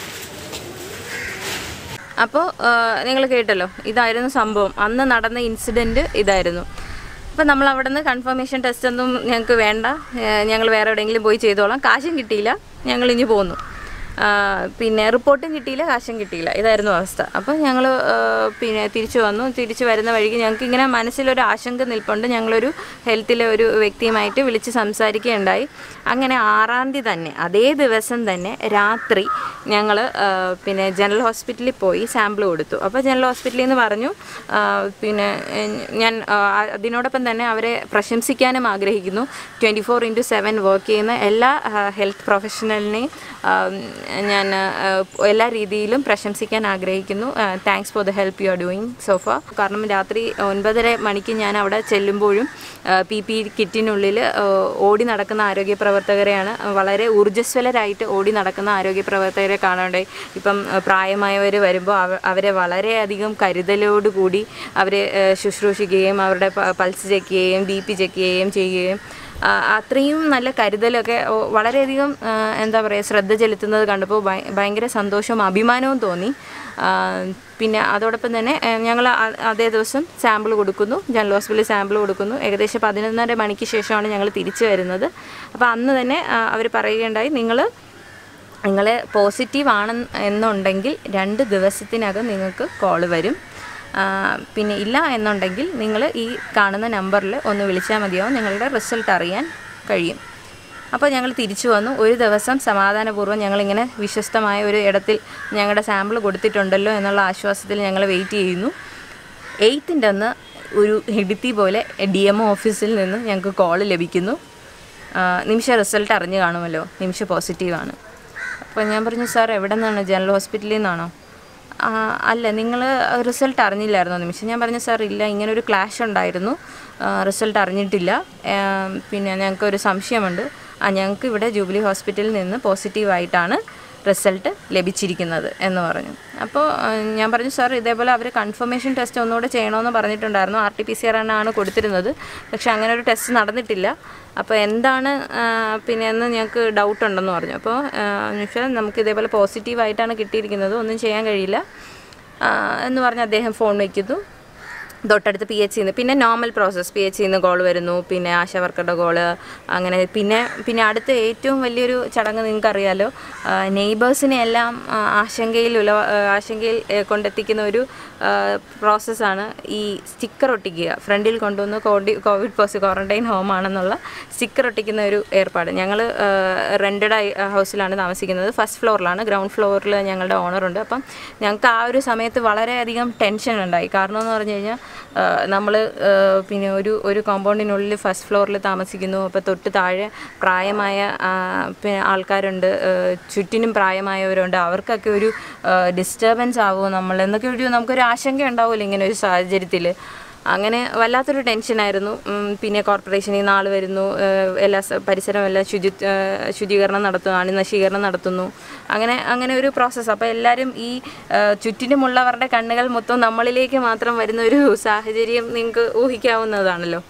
അപ്പോൾ നിങ്ങൾ കേട്ടല്ലോ ഇതായിരുന്നു സംഭവം അന്ന് നടന്ന ഇൻസിഡൻറ്റ് ഇതായിരുന്നു അപ്പോൾ നമ്മൾ അവിടെ നിന്ന് കൺഫർമേഷൻ ടെസ്റ്റ് ഒന്നും ഞങ്ങൾക്ക് വേണ്ട ഞങ്ങൾ വേറെ എവിടെയെങ്കിലും പോയി ചെയ്തോളാം കാശും കിട്ടിയില്ല ഞങ്ങൾ ഇനി പോന്നു ആ, പിന്നെ റിപ്പോർട്ടും കിട്ടിയില്ല കാശും കിട്ടിയില്ല ഇതായിരുന്നു അവസ്ഥ അപ്പോൾ ഞങ്ങൾ പിന്നെ തിരിച്ചു വന്നു തിരിച്ചു വരുന്ന വഴിക്ക് ഞങ്ങൾക്ക് ഇങ്ങനെ മനസ്സിലൊരു ആശങ്ക നിൽപ്പുണ്ട് ഞങ്ങളൊരു ഹെൽത്തിലെ ഒരു വ്യക്തിയുമായിട്ട് വിളിച്ച് സംസാരിക്കുകയുണ്ടായി അങ്ങനെ ആറാം തീയതി തന്നെ അതേ ദിവസം തന്നെ രാത്രി ഞങ്ങൾ പിന്നെ ജനറൽ ഹോസ്പിറ്റലിൽ പോയി സാമ്പിൾ കൊടുത്തു അപ്പോൾ ജനറൽ ഹോസ്പിറ്റലിൽ നിന്ന് പറഞ്ഞു ആ, പിന്നെ ഏ, ഞാൻ ആ, അതിനോടൊപ്പം തന്നെ അവരെ പ്രശംസിക്കാനും ആഗ്രഹിക്കുന്നു twenty four into seven work ചെയ്യുന്ന എല്ലാ ഹെൽത്ത് പ്രൊഫഷണലിനെയും ആ, ഞാൻ ആ, എല്ലാ രീതിയിലും പ്രശംസിക്കാൻ ആഗ്രഹിക്കുന്നു thanks for the help you are doing so far കാരണം രാത്രി ഒൻപതര മണിക്ക് ഞാൻ അവിടെ ചെല്ലുമ്പോഴും പി പി കിറ്റിനുള്ളിൽ ഓടി നടക്കുന്ന ആരോഗ്യ പ്രവർത്തകരെയാണ് വളരെ ഊർജ്ജസ്വലരായിട്ട് ഓടി നടക്കുന്ന ആരോഗ്യ പ്രവർത്തകരെ കാണാണ്ടായി ഇപ്പം പ്രായമായവർ വരുമ്പോൾ അവ അവരെ വളരെയധികം കരുതലോടുകൂടി അവരെ ആ, ശുശ്രൂഷിക്കുകയും അവരുടെ പ- പൾസ് ചെക്ക് ചെയ്യുകയും ബി പി ചെക്ക് ചെയ്യുകയും ചെയ്യുകയും ആ, അത്രയും നല്ല കരുതലൊക്കെ ഓ, വളരെയധികം ആ, എന്താ പറയുക ശ്രദ്ധ ചെലുത്തുന്നത് കണ്ടപ്പോൾ ഭയ- ഭയങ്കര സന്തോഷവും അഭിമാനവും തോന്നി ആ, പിന്നെ അതോടൊപ്പം തന്നെ ഞങ്ങൾ അതേ ദിവസം സാമ്പിൾ കൊടുക്കുന്നു ജനറൽ ഹോസ്പിറ്റലിൽ സാമ്പിൾ കൊടുക്കുന്നു ഏകദേശം പതിനൊന്നര മണിക്ക് ശേഷമാണ് ഞങ്ങൾ തിരിച്ചു വരുന്നത് അപ്പോൾ അന്ന് തന്നെ അവർ പറയുകയുണ്ടായി നിങ്ങൾ നിങ്ങൾ പോസിറ്റീവ് ആണ് എന്നുണ്ടെങ്കിൽ രണ്ട് ദിവസത്തിനകം നിങ്ങൾക്ക് കോൾ വരും ആ, പിന്നെ ഇല്ല എന്നുണ്ടെങ്കിൽ നിങ്ങൾ ഈ കാണുന്ന നമ്പറിൽ ഒന്ന് വിളിച്ചാൽ മതിയാവും നിങ്ങളുടെ റിസൾട്ട് അറിയാൻ കഴിയും അപ്പോൾ ഞങ്ങൾ തിരിച്ചു വന്നു ഒരു ദിവസം സമാധാനപൂർവ്വം ഞങ്ങളിങ്ങനെ വിശ്വസ്തമായ ഒരു ഇടത്തിൽ ഞങ്ങളുടെ സാമ്പിൾ കൊടുത്തിട്ടുണ്ടല്ലോ എന്നുള്ള ആശ്വാസത്തിൽ ഞങ്ങൾ വെയിറ്റ് ചെയ്യുന്നു എയ്ത്തിൻ്റെ അന്ന് ഒരു ഇടുത്തി പോലെ ഡി എം ഒ ഓഫീസിൽ നിന്ന് ഞങ്ങൾക്ക് കോൾ ലഭിക്കുന്നു ആ, നിമിഷ റിസൾട്ട് അറിഞ്ഞു കാണുമല്ലോ നിമിഷ പോസിറ്റീവാണ് അപ്പോൾ ഞാൻ പറഞ്ഞു സാർ എവിടെ നിന്നാണ് ജനറൽ ഹോസ്പിറ്റലിൽ നിന്നാണോ ആ, അല്ല നിങ്ങൾ റിസൾട്ട് അറിഞ്ഞില്ലായിരുന്നോ നിമിഷം ഞാൻ പറഞ്ഞു സാർ ഇല്ല ഇങ്ങനെ ഒരു ക്ലാഷ് ഉണ്ടായിരുന്നു റിസൾട്ട് അറിഞ്ഞിട്ടില്ല ആ, പിന്നെ ഞങ്ങൾക്ക് ഒരു സംശയമുണ്ട് ആ ഞങ്ങൾക്ക് ഇവിടെ ജൂബിലി ഹോസ്പിറ്റലിൽ നിന്ന് പോസിറ്റീവായിട്ടാണ് റിസൾട്ട് ലഭിച്ചിരിക്കുന്നത് എന്ന് പറഞ്ഞു അപ്പോൾ ആ, ഞാൻ പറഞ്ഞു സാർ ഇതേപോലെ അവർ കൺഫർമേഷൻ ടെസ്റ്റ് ഒന്നുകൂടെ ചെയ്യണമെന്ന് പറഞ്ഞിട്ടുണ്ടായിരുന്നു R T P C R ആണ് കൊടുത്തിരുന്നത് പക്ഷേ അങ്ങനെ ഒരു ടെസ്റ്റ് നടന്നിട്ടില്ല അപ്പോൾ എന്താണ് ആ, പിന്നെ എന്ന് ഞങ്ങൾക്ക് ഡൗട്ട് ഉണ്ടെന്ന് പറഞ്ഞു അപ്പോൾ എന്നുവെച്ചാൽ നമുക്ക് ഇതേപോലെ പോസിറ്റീവായിട്ടാണ് കിട്ടിയിരിക്കുന്നത് ഒന്നും ചെയ്യാൻ കഴിയില്ല ആ, എന്ന് പറഞ്ഞ് അദ്ദേഹം ഫോൺ വയ്ക്കുന്നു തൊട്ടടുത്ത് പി എച്ച് സിന്ന് പിന്നെ നോർമൽ പ്രോസസ്സ് പി എച്ച് സിന്ന് കോൾ വരുന്നു പിന്നെ ആശാ വർക്കറുടെ കോള് അങ്ങനെ പിന്നെ പിന്നെ അടുത്ത ഏറ്റവും വലിയൊരു ചടങ്ങ് നിങ്ങൾക്കറിയാലോ നെയ്ബേഴ്സിനെ എല്ലാം ആ, ആശങ്കയിൽ ഉല ആ, ആശങ്കയിൽ ഏ, കൊണ്ടെത്തിക്കുന്ന ഒരു പ്രോസസ്സാണ് ഈ സ്റ്റിക്കർ ഒട്ടിക്കുക ഫ്രണ്ടിൽ കൊണ്ടുവന്ന് കോഡി കോവിഡ് പോസ്റ്റ് ക്വാറന്റൈൻ ഹോം ആണെന്നുള്ള സ്റ്റിക്കർ ഒട്ടിക്കുന്ന ഒരു ഏർപ്പാട് ഞങ്ങൾ റെൻറ്റഡ് ഹൗസിലാണ് താമസിക്കുന്നത് ഫസ്റ്റ് ഫ്ലോറിലാണ് ഗ്രൗണ്ട് ഫ്ലോറിൽ ഞങ്ങളുടെ ഓണറുണ്ട് അപ്പം ഞങ്ങൾക്ക് ആ ഒരു സമയത്ത് വളരെയധികം ടെൻഷൻ ഉണ്ടായി കാരണം എന്ന് പറഞ്ഞു കഴിഞ്ഞാൽ നമ്മൾ പിന്നെ ഒരു ഒരു കോമ്പൗണ്ടിനുള്ളിൽ ഫസ്റ്റ് ഫ്ലോറിൽ താമസിക്കുന്നു അപ്പോൾ തൊട്ട് താഴെ പ്രായമായ ആ, പിന്നെ ആൾക്കാരുണ്ട് ആ, ചുറ്റിനും പ്രായമായവരുണ്ട് അവർക്കൊക്കെ ഒരു ഡിസ്റ്റർബൻസ് ആവുമോ നമ്മൾ എന്നൊക്കെ ഒരു നമുക്കൊരു ആശങ്ക ഉണ്ടാവുമല്ലോ ഇങ്ങനെ ഒരു സാഹചര്യത്തിൽ അങ്ങനെ വല്ലാത്തൊരു ടെൻഷനായിരുന്നു ഉം, പിന്നെ കോർപ്പറേഷനിൽ നിന്ന് ആൾ വരുന്നു ഏഹ് എല്ലാ സ- പരിസരം എല്ലാം ശുചി ഏഹ് ശുചീകരണം നടത്തുന്നു അണുനശീകരണം നടത്തുന്നു അങ്ങനെ അങ്ങനെ ഒരു പ്രോസസ്സ് അപ്പോൾ എല്ലാവരും ഈ ഏഹ് ചുറ്റിനുമുള്ളവരുടെ കണ്ണുകൾ മൊത്തം നമ്മളിലേക്ക് മാത്രം വരുന്ന ഒരു സാഹചര്യം നിങ്ങൾക്ക് ഊഹിക്കാവുന്നതാണല്ലോ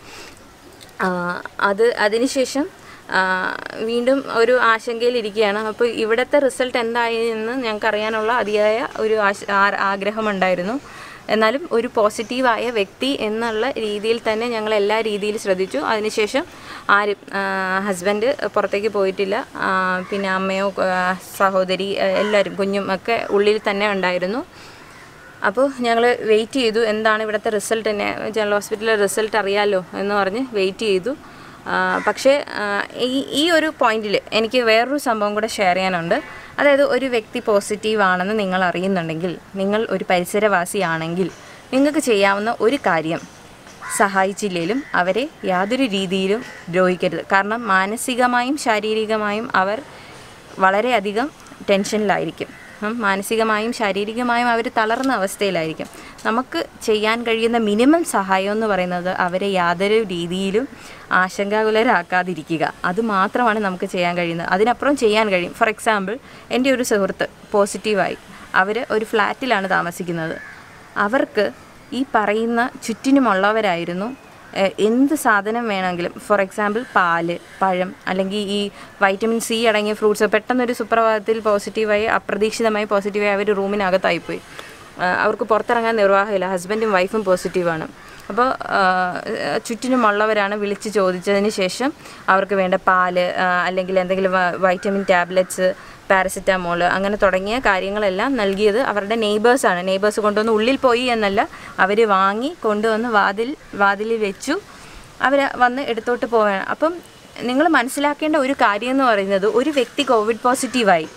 ആ, അത് അതിനുശേഷം ആ, വീണ്ടും ഒരു ആശങ്കയിലിരിക്കുകയാണ് അപ്പോൾ ഇവിടുത്തെ റിസൾട്ട് എന്തായി എന്ന് ഞങ്ങൾക്ക് അറിയാനുള്ള അതിയായ ഒരു ആശ ആ- ആഗ്രഹമുണ്ടായിരുന്നു എന്നാലും ഒരു പോസിറ്റീവായ വ്യക്തി എന്നുള്ള രീതിയിൽ തന്നെ ഞങ്ങൾ എല്ലാ രീതിയിലും ശ്രദ്ധിച്ചു അതിനുശേഷം ആരും ഹസ്ബൻഡ് പുറത്തേക്ക് പോയിട്ടില്ല ആ, പിന്നെ അമ്മയോ ആ, സഹോദരി ആ, എല്ലാവരും കുഞ്ഞും ഒക്കെ ഉള്ളിൽ തന്നെ ഉണ്ടായിരുന്നു അപ്പോൾ ഞങ്ങൾ വെയിറ്റ് ചെയ്തു എന്താണ് ഇവിടുത്തെ റിസൾട്ട് തന്നെ ജനറൽ ഹോസ്പിറ്റലിലെ റിസൾട്ട് അറിയാമല്ലോ എന്ന് പറഞ്ഞ് വെയിറ്റ് ചെയ്തു ആ, പക്ഷേ ആ, ഈ ഈ ഒരു പോയിന്റിൽ എനിക്ക് വേറൊരു സംഭവം കൂടെ ഷെയർ ചെയ്യാനുണ്ട് അതായത് ഒരു വ്യക്തി പോസിറ്റീവ് ആണെന്ന് നിങ്ങൾ അറിയുന്നുണ്ടെങ്കിൽ നിങ്ങൾ ഒരു പരിസരവാസിയാണെങ്കിൽ നിങ്ങൾക്ക് ചെയ്യാവുന്ന ഒരു കാര്യം സഹായിച്ചില്ലെങ്കിലും അവരെ യാതൊരു രീതിയിലും ദ്രോഹിക്കരുത് കാരണം മാനസികമായും ശാരീരികമായും അവർ വളരെയധികം ടെൻഷനിലായിരിക്കും ഉം, മാനസികമായും ശാരീരികമായും അവർ തളർന്ന അവസ്ഥയിലായിരിക്കും നമുക്ക് ചെയ്യാൻ കഴിയുന്ന മിനിമം സഹായം എന്ന് പറയുന്നത് അവരെ യാതൊരു രീതിയിലും ആശങ്കാകുലരാക്കാതിരിക്കുക അത് മാത്രമാണ് നമുക്ക് ചെയ്യാൻ കഴിയുന്നത് അതിനപ്പുറം ചെയ്യാൻ കഴിയും ഫോർ എക്സാമ്പിൾ എൻ്റെ ഒരു സുഹൃത്ത് പോസിറ്റീവായി അവർ ഒരു ഫ്ലാറ്റിലാണ് താമസിക്കുന്നത് അവർക്ക് ഈ പറയുന്ന ചുറ്റിനുമുള്ളവരായിരുന്നു ഏഹ്, എന്ത് സാധനം വേണമെങ്കിലും ഫോർ എക്സാമ്പിൾ പാല് പഴം അല്ലെങ്കിൽ ഈ വൈറ്റമിൻ സി അടങ്ങിയ ഫ്രൂട്ട്സ് പെട്ടെന്നൊരു സുപ്രഭാതത്തിൽ പോസിറ്റീവായി അപ്രതീക്ഷിതമായി പോസിറ്റീവായി അവർ റൂമിനകത്തായിപ്പോയി ആഹ് അവർക്ക് പുറത്തിറങ്ങാൻ നിർവാഹമില്ല ഹസ്ബൻഡും വൈഫും പോസിറ്റീവാണ് അപ്പോൾ ചുറ്റിനുമുള്ളവരാണ് വിളിച്ച് ചോദിച്ചതിന് ശേഷം അവർക്ക് വേണ്ട പാല് ആഹ് അല്ലെങ്കിൽ എന്തെങ്കിലും വ- വൈറ്റമിൻ ടാബ്ലറ്റ്സ് പാരസിറ്റാമോൾ അങ്ങനെ തുടങ്ങിയ കാര്യങ്ങളെല്ലാം നൽകിയത് അവരുടെ നെയ്ബേഴ്സാണ് നെയ്ബേഴ്സ് കൊണ്ടുവന്ന് ഉള്ളിൽ പോയി എന്നല്ല അവർ വാങ്ങി കൊണ്ടുവന്ന് വാതിൽ വാതിലിൽ വെച്ചു അവർ വന്ന് എടുത്തോട്ട് പോവുകയാണ് അപ്പം നിങ്ങൾ മനസ്സിലാക്കേണ്ട ഒരു കാര്യം എന്ന് പറയുന്നത് ഒരു വ്യക്തി കോവിഡ് പോസിറ്റീവായി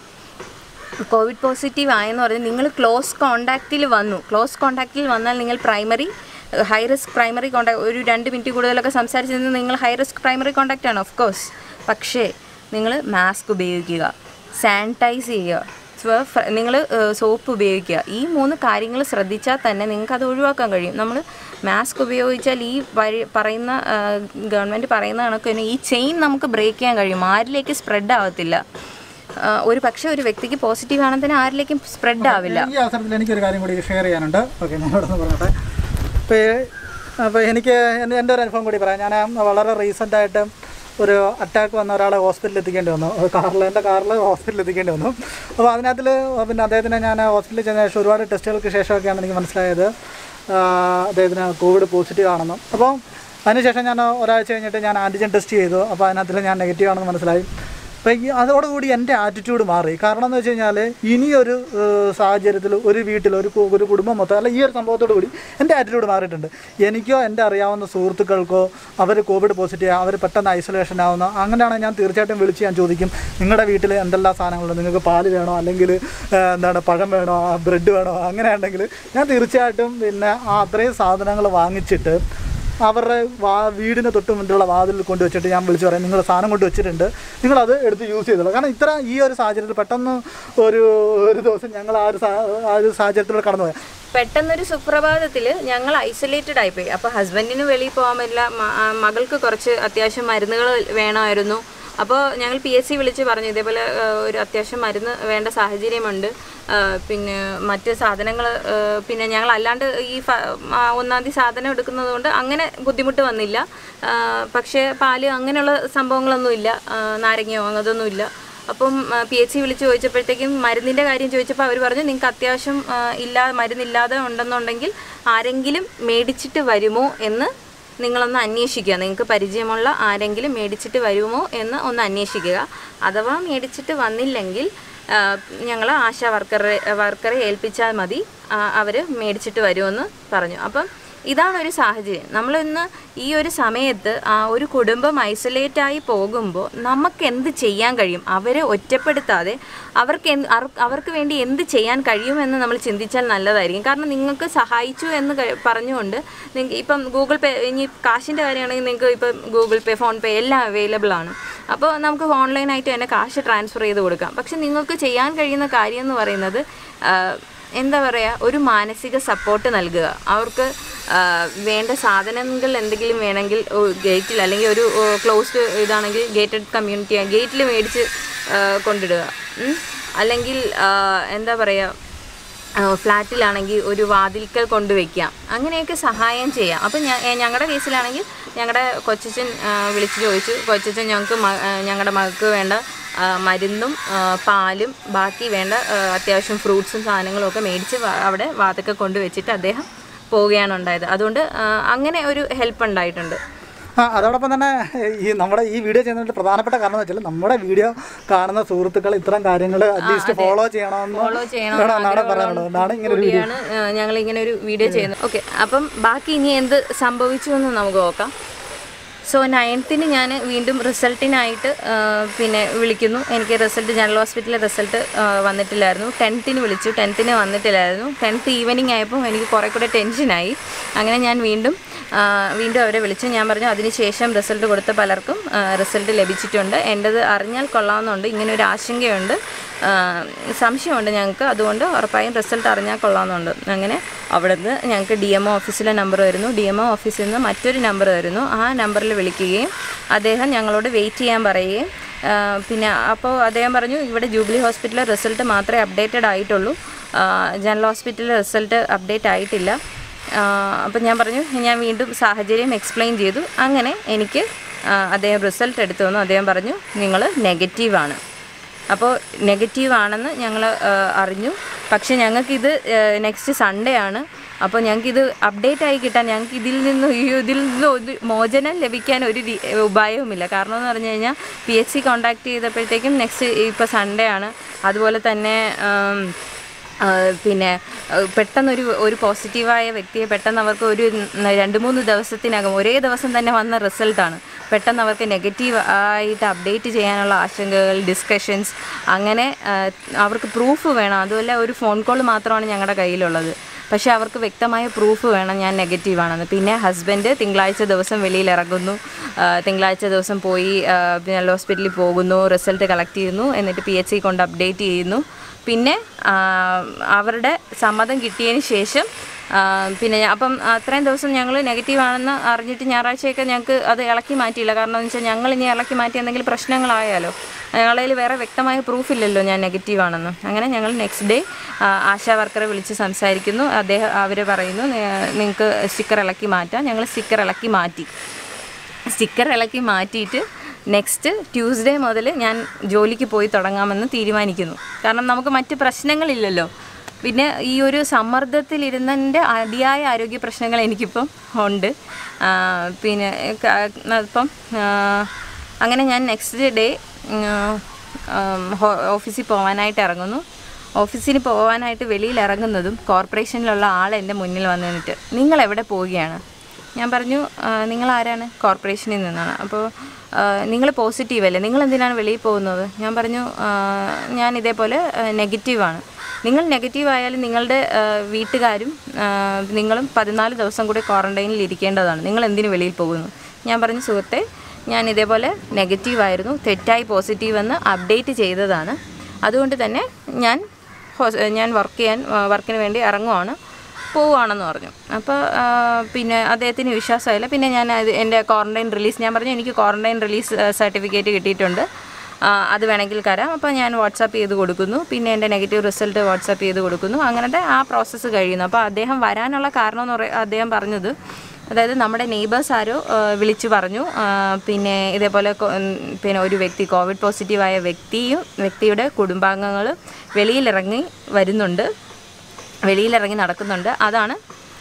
കോവിഡ് പോസിറ്റീവ് ആയെന്ന് പറഞ്ഞാൽ നിങ്ങൾ ക്ലോസ് കോണ്ടാക്റ്റിൽ വന്നു ക്ലോസ് കോണ്ടാക്റ്റിൽ വന്നാൽ നിങ്ങൾ primary high risk primary contact ഒരു രണ്ട് മിനിറ്റ് കൂടുതലൊക്കെ സംസാരിച്ചിരുന്നത് നിങ്ങൾ ഹൈ റിസ്ക് പ്രൈമറി കോണ്ടാക്റ്റ് ആണ് ഓഫ് കോഴ്സ് പക്ഷേ നിങ്ങൾ മാസ്ക് ഉപയോഗിക്കുക സാനിറ്റൈസ് ചെയ്യുക നിങ്ങൾ സോപ്പ് ഉപയോഗിക്കുക ഈ മൂന്ന് കാര്യങ്ങൾ ശ്രദ്ധിച്ചാൽ തന്നെ നിങ്ങൾക്ക് അത് ഒഴിവാക്കാൻ കഴിയും നമ്മൾ മാസ്ക് ഉപയോഗിച്ചാൽ ഈ വഴി പറയുന്ന ഗവൺമെൻറ് പറയുന്ന കണക്ക് തന്നെ ഈ ചെയിൻ നമുക്ക് ബ്രേക്ക് ചെയ്യാൻ കഴിയും ആരിലേക്ക് സ്പ്രെഡ് ആവത്തില്ല ആ, ഒരു പക്ഷേ ഒരു വ്യക്തിക്ക് പോസിറ്റീവ് ആണെങ്കിൽ തന്നെ ആരിലേക്കും സ്പ്രെഡ് ആവില്ല
ഈ അവസരത്തിൽ എനിക്കൊരു കാര്യം കൂടി ഷെയർ ചെയ്യാനുണ്ട് ഓക്കെ ഞാൻ ഇവിടെ നിന്ന് പറഞ്ഞോട്ടെ അപ്പോൾ അപ്പോൾ എനിക്ക് എൻ്റെ എൻ്റെ ഒരു അനുഭവം കൂടി പറയാം ഞാൻ വളരെ റീസെൻ്റ് ആയിട്ട് ഒരു അറ്റാക്ക് വന്ന ഒരാളെ ഹോസ്പിറ്റലിൽ എത്തിക്കേണ്ടി വന്നു കാറിൽ എൻ്റെ കാറിൽ ഹോസ്പിറ്റലിൽ എത്തിക്കേണ്ടി വന്നു അപ്പോൾ അതിനകത്തിൽ പിന്നെ അദ്ദേഹത്തിനെ ഞാൻ ഹോസ്പിറ്റലിൽ ചെന്ന ശേഷം ഒരുപാട് ടെസ്റ്റുകൾക്ക് ശേഷമൊക്കെയാണ് എനിക്ക് മനസ്സിലായത് ആ, അദ്ദേഹത്തിന് കോവിഡ് പോസിറ്റീവ് ആണെന്നും അപ്പോൾ അതിനുശേഷം ഞാൻ ഒരാഴ്ച കഴിഞ്ഞിട്ട് ഞാൻ ആൻറ്റിജൻ ടെസ്റ്റ് ചെയ്തു അപ്പോൾ അതിനകത്തിൽ ഞാൻ നെഗറ്റീവ് ആണെന്ന് മനസ്സിലായി അപ്പം ഈ അതോടുകൂടി എൻ്റെ ആറ്റിറ്റ്യൂഡ് മാറി കാരണം എന്ന് വെച്ച് കഴിഞ്ഞാൽ ഇനിയൊരു ഏഹ്, സാഹചര്യത്തിൽ ഒരു വീട്ടിൽ ഒരു കു- ഒരു കുടുംബം മൊത്തം അല്ല ഈ ഒരു സംഭവത്തോടു കൂടി എൻ്റെ ആറ്റിറ്റ്യൂഡ് മാറിയിട്ടുണ്ട് എനിക്കോ എൻ്റെ അറിയാവുന്ന സുഹൃത്തുക്കൾക്കോ അവർ കോവിഡ് പോസിറ്റീവ് അവർ പെട്ടെന്ന് ഐസൊലേഷൻ ആവുന്ന അങ്ങനെയാണെങ്കിൽ ഞാൻ തീർച്ചയായിട്ടും വിളിച്ച് ഞാൻ ചോദിക്കും നിങ്ങളുടെ വീട്ടിൽ എന്തെല്ലാം സാധനങ്ങളുണ്ട് നിങ്ങൾക്ക് പാല് വേണോ അല്ലെങ്കിൽ ഏഹ്, എന്താണ് പഴം വേണോ ബ്രെഡ് വേണോ അങ്ങനെ ഉണ്ടെങ്കിൽ ഞാൻ തീർച്ചയായിട്ടും പിന്നെ ആ അത്രയും സാധനങ്ങൾ വാങ്ങിച്ചിട്ട് അവരുടെ വാ വീടിന് തൊട്ട് മുന്നിലുള്ള വാതിലിൽ കൊണ്ട് വെച്ചിട്ട് ഞാൻ വിളിച്ച് പറയും നിങ്ങൾ സാധനം കൊണ്ട് വെച്ചിട്ടുണ്ട് നിങ്ങളത് എടുത്ത് യൂസ് ചെയ്തോളൂ കാരണം ഇത്ര ഈ ഒരു സാഹചര്യത്തിൽ പെട്ടെന്ന് ഒരു ഒരു ദിവസം ഞങ്ങൾ ആ ഒരു സാ- ആ ഒരു സാഹചര്യത്തിലൂടെ കടന്നു പോയി
പെട്ടെന്നൊരു സുപ്രഭാതത്തിൽ ഞങ്ങൾ ഐസൊലേറ്റഡ് ആയിപ്പോയി അപ്പോൾ ഹസ്ബൻഡിന് വെളിയിൽ പോകാൻ പറ്റില്ല മ- ആ, മകൾക്ക് കുറച്ച് അത്യാവശ്യം മരുന്നുകൾ വേണമായിരുന്നു അപ്പോൾ ഞങ്ങൾ പി എസ് സി വിളിച്ച് പറഞ്ഞു ഇതേപോലെ ആ, ഒരു അത്യാവശ്യം മരുന്ന് വേണ്ട സാഹചര്യമുണ്ട് ആ, പിന്നെ മറ്റ് സാധനങ്ങൾ പിന്നെ ഞങ്ങൾ അല്ലാണ്ട് ഈ ഫ- ആ, ഒന്നാം തീയതി സാധനം എടുക്കുന്നത് കൊണ്ട് അങ്ങനെ ബുദ്ധിമുട്ട് വന്നില്ല ആ, പക്ഷേ പാല് അങ്ങനെയുള്ള സംഭവങ്ങളൊന്നുമില്ല ആ, നാരങ്ങയോ അതൊന്നുമില്ല അപ്പം പി എച്ച് സി വിളിച്ച് ചോദിച്ചപ്പോഴത്തേക്കും മരുന്നിൻ്റെ കാര്യം ചോദിച്ചപ്പോൾ അവർ പറഞ്ഞു നിങ്ങൾക്ക് അത്യാവശ്യം ആ, ഇല്ലാ മരുന്നില്ലാതെ ഉണ്ടെന്നുണ്ടെങ്കിൽ ആരെങ്കിലും മേടിച്ചിട്ട് വരുമോ എന്ന് നിങ്ങളൊന്ന് അന്വേഷിക്കുക നിങ്ങൾക്ക് പരിചയമുള്ള ആരെങ്കിലും മേടിച്ചിട്ട് വരുമോ എന്ന് ഒന്ന് അന്വേഷിക്കുക അഥവാ മേടിച്ചിട്ട് വന്നില്ലെങ്കിൽ ഞങ്ങൾ ആശാ വർക്കറെ വർക്കറെ ഏൽപ്പിച്ചാൽ മതി അവർ മേടിച്ചിട്ട് വരുമെന്ന് പറഞ്ഞു അപ്പം ഇതാണ് ഒരു സാഹചര്യം നമ്മളിന്ന് ഈ ഒരു സമയത്ത് ആ ഒരു കുടുംബം ഐസൊലേറ്റ് ആയി പോകുമ്പോൾ നമുക്ക് എന്ത് ചെയ്യാൻ കഴിയും അവരെ ഒറ്റപ്പെടുത്താതെ അവർക്ക് എന്ത് അവർ- അവർക്ക് വേണ്ടി എന്ത് ചെയ്യാൻ കഴിയുമെന്ന് നമ്മൾ ചിന്തിച്ചാൽ നല്ലതായിരിക്കും കാരണം നിങ്ങൾക്ക് സഹായിച്ചു എന്ന് കഴി- പറഞ്ഞുകൊണ്ട് നിങ്ങൾക്ക് ഇപ്പം ഗൂഗിൾ പേ ഇനി കാശിൻ്റെ കാര്യമാണെങ്കിൽ നിങ്ങൾക്ക് ഇപ്പം ഗൂഗിൾ പേ ഫോൺ പേ എല്ലാം അവൈലബിൾ ആണ് അപ്പോൾ നമുക്ക് ഓൺലൈനായിട്ട് തന്നെ കാശ് ട്രാൻസ്ഫർ ചെയ്ത് കൊടുക്കാം പക്ഷെ നിങ്ങൾക്ക് ചെയ്യാൻ കഴിയുന്ന കാര്യം എന്ന് പറയുന്നത് ആ, എന്താ പറയുക ഒരു മാനസിക സപ്പോർട്ട് നൽകുക അവർക്ക് ആ, വേണ്ട സാധനങ്ങൾ എന്തെങ്കിലും വേണമെങ്കിൽ ഗേറ്റിൽ അല്ലെങ്കിൽ ഒരു ക്ലോസ്ഡ് ഇതാണെങ്കിൽ ഗേറ്റഡ് കമ്മ്യൂണിറ്റി ഗേറ്റിൽ മേടിച്ച് ആ, കൊണ്ടിടുക ഉം. അല്ലെങ്കിൽ ആ, എന്താ പറയുക ഫ്ലാറ്റിലാണെങ്കിൽ ഒരു വാതിൽക്കൽ കൊണ്ടുവയ്ക്കാം അങ്ങനെയൊക്കെ സഹായം ചെയ്യാം അപ്പം ഞങ്ങളുടെ കേസിലാണെങ്കിൽ ഞങ്ങളുടെ കൊച്ചച്ഛൻ ആ, വിളിച്ച് ചോദിച്ചു കൊച്ചച്ഛൻ ഞങ്ങൾക്ക് ഞങ്ങളുടെ മകൾക്ക് വേണ്ട ആ, മരുന്നും ആ, പാലും ബാക്കി വേണ്ട ആ, അത്യാവശ്യം ഫ്രൂട്ട്സും സാധനങ്ങളും ഒക്കെ മേടിച്ച് വ- അവിടെ വാതൊക്കെ കൊണ്ടുവച്ചിട്ട് അദ്ദേഹം പോവുകയാണ് ഉണ്ടായത് അതുകൊണ്ട് ആ, അങ്ങനെ ഒരു ഹെൽപ്പ് ഉണ്ടായിട്ടുണ്ട്
ആ അതോടൊപ്പം തന്നെ ഈ നമ്മുടെ ഈ വീഡിയോ ചെയ്യുന്നതിന്റെ പ്രധാനപ്പെട്ട കാരണം എന്ന് വെച്ചാൽ നമ്മുടെ വീഡിയോ കാണുന്ന സുഹൃത്തുക്കൾ ഇത്തരം കാര്യങ്ങൾ അറ്റ്ലീസ്റ്റ് ഫോളോ ചെയ്യണമെന്ന്
ഫോളോ ചെയ്യണം
എന്നാണ് പറയാനുള്ളത് എന്നാണ് ഇങ്ങനെ ഒരു വീഡിയോ
കൂടിയാണ് ഞങ്ങൾ ഇങ്ങനെ ഒരു വീഡിയോ ചെയ്യുന്നത് ഓക്കെ അപ്പം ബാക്കി ഇനി എന്ത് സംഭവിച്ചു എന്ന് നമുക്ക് നോക്കാം സോ നയൻത്തിന് ഞാൻ വീണ്ടും റിസൾട്ടിനായിട്ട് ആ, പിന്നെ വിളിക്കുന്നു എനിക്ക് റിസൾട്ട് ജനറൽ ഹോസ്പിറ്റലിലെ റിസൾട്ട് വന്നിട്ടില്ലായിരുന്നു ടെൻത്തിന് വിളിച്ചു ടെൻത്തിന് വന്നിട്ടില്ലായിരുന്നു ടെൻത്ത് ഈവനിങ് ആയപ്പോൾ എനിക്ക് കുറേ കൂടെ ടെൻഷനായി അങ്ങനെ ഞാൻ വീണ്ടും ആ, വീണ്ടും അവരെ വിളിച്ചു ഞാൻ പറഞ്ഞു അതിനുശേഷം റിസൾട്ട് കൊടുത്ത പലർക്കും റിസൾട്ട് ലഭിച്ചിട്ടുണ്ട് എൻ്റെത് അറിഞ്ഞാൽ കൊള്ളാമെന്നുണ്ട് ഇങ്ങനെ ഒരു ആശങ്കയുണ്ട് ആ, സംശയമുണ്ട് ഞങ്ങൾക്ക് അതുകൊണ്ട് ഉറപ്പായും റിസൾട്ട് അറിഞ്ഞാൽ കൊള്ളാമെന്നുണ്ട് അങ്ങനെ അവിടെ നിന്ന് ഞങ്ങൾക്ക് ഡി എം ഒ ഓഫീസിലെ നമ്പർ വരുന്നു ഡി എം ഒ ഓഫീസിൽ നിന്ന് മറ്റൊരു നമ്പർ വരുന്നു ആ നമ്പറിൽ വിളിക്കുകയും അദ്ദേഹം ഞങ്ങളോട് വെയിറ്റ് ചെയ്യാൻ പറയുകയും ആ, പിന്നെ അപ്പോൾ അദ്ദേഹം പറഞ്ഞു ഇവിടെ ജൂബിലി ഹോസ്പിറ്റലിലെ റിസൾട്ട് മാത്രമേ അപ്ഡേറ്റഡ് ആയിട്ടുള്ളൂ ആ, ജനറൽ ഹോസ്പിറ്റലിലെ റിസൾട്ട് അപ്ഡേറ്റ് ആയിട്ടില്ല അപ്പം ഞാൻ പറഞ്ഞു ഞാൻ വീണ്ടും സാഹചര്യം എക്സ്പ്ലെയിൻ ചെയ്തു അങ്ങനെ എനിക്ക് ആ, അദ്ദേഹം റിസൾട്ട് എടുത്തു തന്നു അദ്ദേഹം പറഞ്ഞു നിങ്ങൾ നെഗറ്റീവാണ് അപ്പോൾ നെഗറ്റീവ് ആണെന്ന് ഞങ്ങൾ അറിഞ്ഞു പക്ഷേ ഞങ്ങൾക്കിത് നെക്സ്റ്റ് സൺഡേ ആണ് അപ്പോൾ ഞങ്ങൾക്ക് ഇത് അപ്ഡേറ്റ് ആയി കിട്ടാൻ ഞങ്ങൾക്ക് ഇതിൽ നിന്ന് ഈ ഇതിൽ നിന്ന് ഒരു മോചനം ലഭിക്കാൻ ഒരു രീ- ഉപായവുമില്ല കാരണം എന്ന് പറഞ്ഞു കഴിഞ്ഞാൽ പി എച്ച് സി കോൺടാക്ട് ചെയ്തപ്പോഴത്തേക്കും നെക്സ്റ്റ് ഇപ്പോൾ സൺഡേ ആണ് അതുപോലെ തന്നെ ആം, ആ, പിന്നെ ആ, പെട്ടെന്നൊരു ഒരു പോസിറ്റീവായ വ്യക്തിയെ പെട്ടെന്ന് അവർക്ക് ഒരു ന- രണ്ട് മൂന്ന് ദിവസത്തിനകം ഒരേ ദിവസം തന്നെ വന്ന റിസൾട്ടാണ് പെട്ടെന്ന് അവർക്ക് നെഗറ്റീവ് ആയിട്ട് അപ്ഡേറ്റ് ചെയ്യാനുള്ള ആശങ്കകൾ ഡിസ്കഷൻസ് അങ്ങനെ ആ, അവർക്ക് പ്രൂഫ് വേണം അതുമല്ല ഒരു ഫോൺ കോൾ മാത്രമാണ് ഞങ്ങളുടെ കയ്യിലുള്ളത് പക്ഷേ അവർക്ക് വ്യക്തമായ പ്രൂഫ് വേണം ഞാൻ നെഗറ്റീവാണെന്ന് പിന്നെ ഹസ്ബൻഡ് തിങ്കളാഴ്ച ദിവസം വെളിയിൽ ഇറങ്ങുന്നു ആ, തിങ്കളാഴ്ച ദിവസം പോയി ആ, പിന്നെ ഹോസ്പിറ്റലിൽ പോകുന്നു റിസൾട്ട് കളക്ട് ചെയ്യുന്നു എന്നിട്ട് പി എച്ച് സി കൊണ്ട് അപ്ഡേറ്റ് ചെയ്യുന്നു പിന്നെ ആ, അവരുടെ സമ്മതം കിട്ടിയതിന് ശേഷം ആ, പിന്നെ ഞാൻ- അപ്പം അത്രയും ദിവസം ഞങ്ങൾ നെഗറ്റീവ് ആണെന്ന് അറിഞ്ഞിട്ട് ഞായറാഴ്ചയൊക്കെ ഞങ്ങൾക്ക് അത് ഇളക്കി മാറ്റിയില്ല കാരണം എന്ന് വെച്ചാൽ ഞങ്ങൾ ഇനി ഇളക്കി മാറ്റി എന്തെങ്കിലും പ്രശ്നങ്ങളായാലോ ഞങ്ങളതിൽ വേറെ വ്യക്തമായ പ്രൂഫ് ഇല്ലല്ലോ ഞാൻ നെഗറ്റീവ് ആണെന്ന് അങ്ങനെ ഞങ്ങൾ നെക്സ്റ്റ് ഡേ ആശാ വർക്കറെ വിളിച്ച് സംസാരിക്കുന്നു അദ്ദേഹം അവർ പറയുന്നു നിങ്ങൾക്ക് സ്റ്റിക്കർ ഇളക്കി മാറ്റാം ഞങ്ങൾ സ്റ്റിക്കർ ഇളക്കി മാറ്റി സ്റ്റിക്കർ ഇളക്കി മാറ്റിയിട്ട് നെക്സ്റ്റ് ട്യൂസ്ഡേ മുതൽ ഞാൻ ജോലിക്ക് പോയി തുടങ്ങാമെന്ന് തീരുമാനിക്കുന്നു കാരണം നമുക്ക് മറ്റ് പ്രശ്നങ്ങളില്ലല്ലോ പിന്നെ ഈ ഒരു സമ്മർദ്ദത്തിലിരുന്നതിൻ്റെ അതിയായ ആരോഗ്യ പ്രശ്നങ്ങൾ എനിക്കിപ്പം ഉണ്ട് ആ, പിന്നെ ക- അപ്പം ആ, അങ്ങനെ ഞാൻ നെക്സ്റ്റ് ഡേ ഓഫീസിൽ പോകാനായിട്ട് ഇറങ്ങുന്നു ഓഫീസിന് പോകാനായിട്ട് വെളിയിൽ ഇറങ്ങുന്നതും കോർപ്പറേഷനിലുള്ള ആൾ എൻ്റെ മുന്നിൽ വന്ന് നിന്നിട്ട് നിങ്ങൾ എവിടെ പോവുകയാണ് ഞാൻ പറഞ്ഞു നിങ്ങൾ ആരാണ് കോർപ്പറേഷനിൽ നിന്നാണ് അപ്പോൾ നിങ്ങൾ പോസിറ്റീവ് അല്ലേ നിങ്ങൾ എന്തിനാണ് വെളിയിൽ പോകുന്നത് ഞാൻ പറഞ്ഞു ആ, ഞാൻ ഇതേപോലെ നെഗറ്റീവാണ് നിങ്ങൾ നെഗറ്റീവ് ആയാലും നിങ്ങളുടെ ആ, വീട്ടുകാരും ആ, നിങ്ങളും പതിനാല് ദിവസം കൂടി ക്വാറന്റൈനിൽ ഇരിക്കേണ്ടതാണ് നിങ്ങൾ എന്തിനു വെളിയിൽ പോകുന്നു ഞാൻ പറഞ്ഞു സുഹൃത്തെ ഞാൻ ഇതേപോലെ നെഗറ്റീവായിരുന്നു തെറ്റായി പോസിറ്റീവ് എന്ന് അപ്ഡേറ്റ് ചെയ്തതാണ് അതുകൊണ്ട് തന്നെ ഞാൻ ഹോസ് ഞാൻ വർക്ക് ചെയ്യാൻ വർക്കിന് വേണ്ടി ഇറങ്ങുവാണ് പോവുകയാണെന്ന് പറഞ്ഞു അപ്പോൾ പിന്നെ അദ്ദേഹത്തിന് വിശ്വാസമായില്ല പിന്നെ ഞാൻ അത് എൻ്റെ ക്വാറന്റൈൻ റിലീസ് ഞാൻ പറഞ്ഞു എനിക്ക് ക്വാറന്റൈൻ റിലീസ് സർട്ടിഫിക്കറ്റ് കിട്ടിയിട്ടുണ്ട് ആ, അത് വേണമെങ്കിൽ തരാം അപ്പോൾ ഞാൻ വാട്സാപ്പ് ചെയ്ത് കൊടുക്കുന്നു പിന്നെ എൻ്റെ നെഗറ്റീവ് റിസൾട്ട് വാട്സാപ്പ് ചെയ്ത് കൊടുക്കുന്നു അങ്ങനത്തെ ആ പ്രോസസ്സ് കഴിയുന്നു അപ്പോൾ അദ്ദേഹം വരാനുള്ള കാരണം എന്ന് പറയുക അദ്ദേഹം പറഞ്ഞത് അതായത് നമ്മുടെ നെയ്ബേഴ്സ് ആരോ ആ, വിളിച്ചു പറഞ്ഞു ആ, പിന്നെ ഇതേപോലെ കൊ- ഉം, പിന്നെ ഒരു വ്യക്തി കോവിഡ് പോസിറ്റീവായ വ്യക്തിയും വ്യക്തിയുടെ കുടുംബാംഗങ്ങൾ വെളിയിലിറങ്ങി വരുന്നുണ്ട് വെളിയിലിറങ്ങി നടക്കുന്നുണ്ട് അതാണ്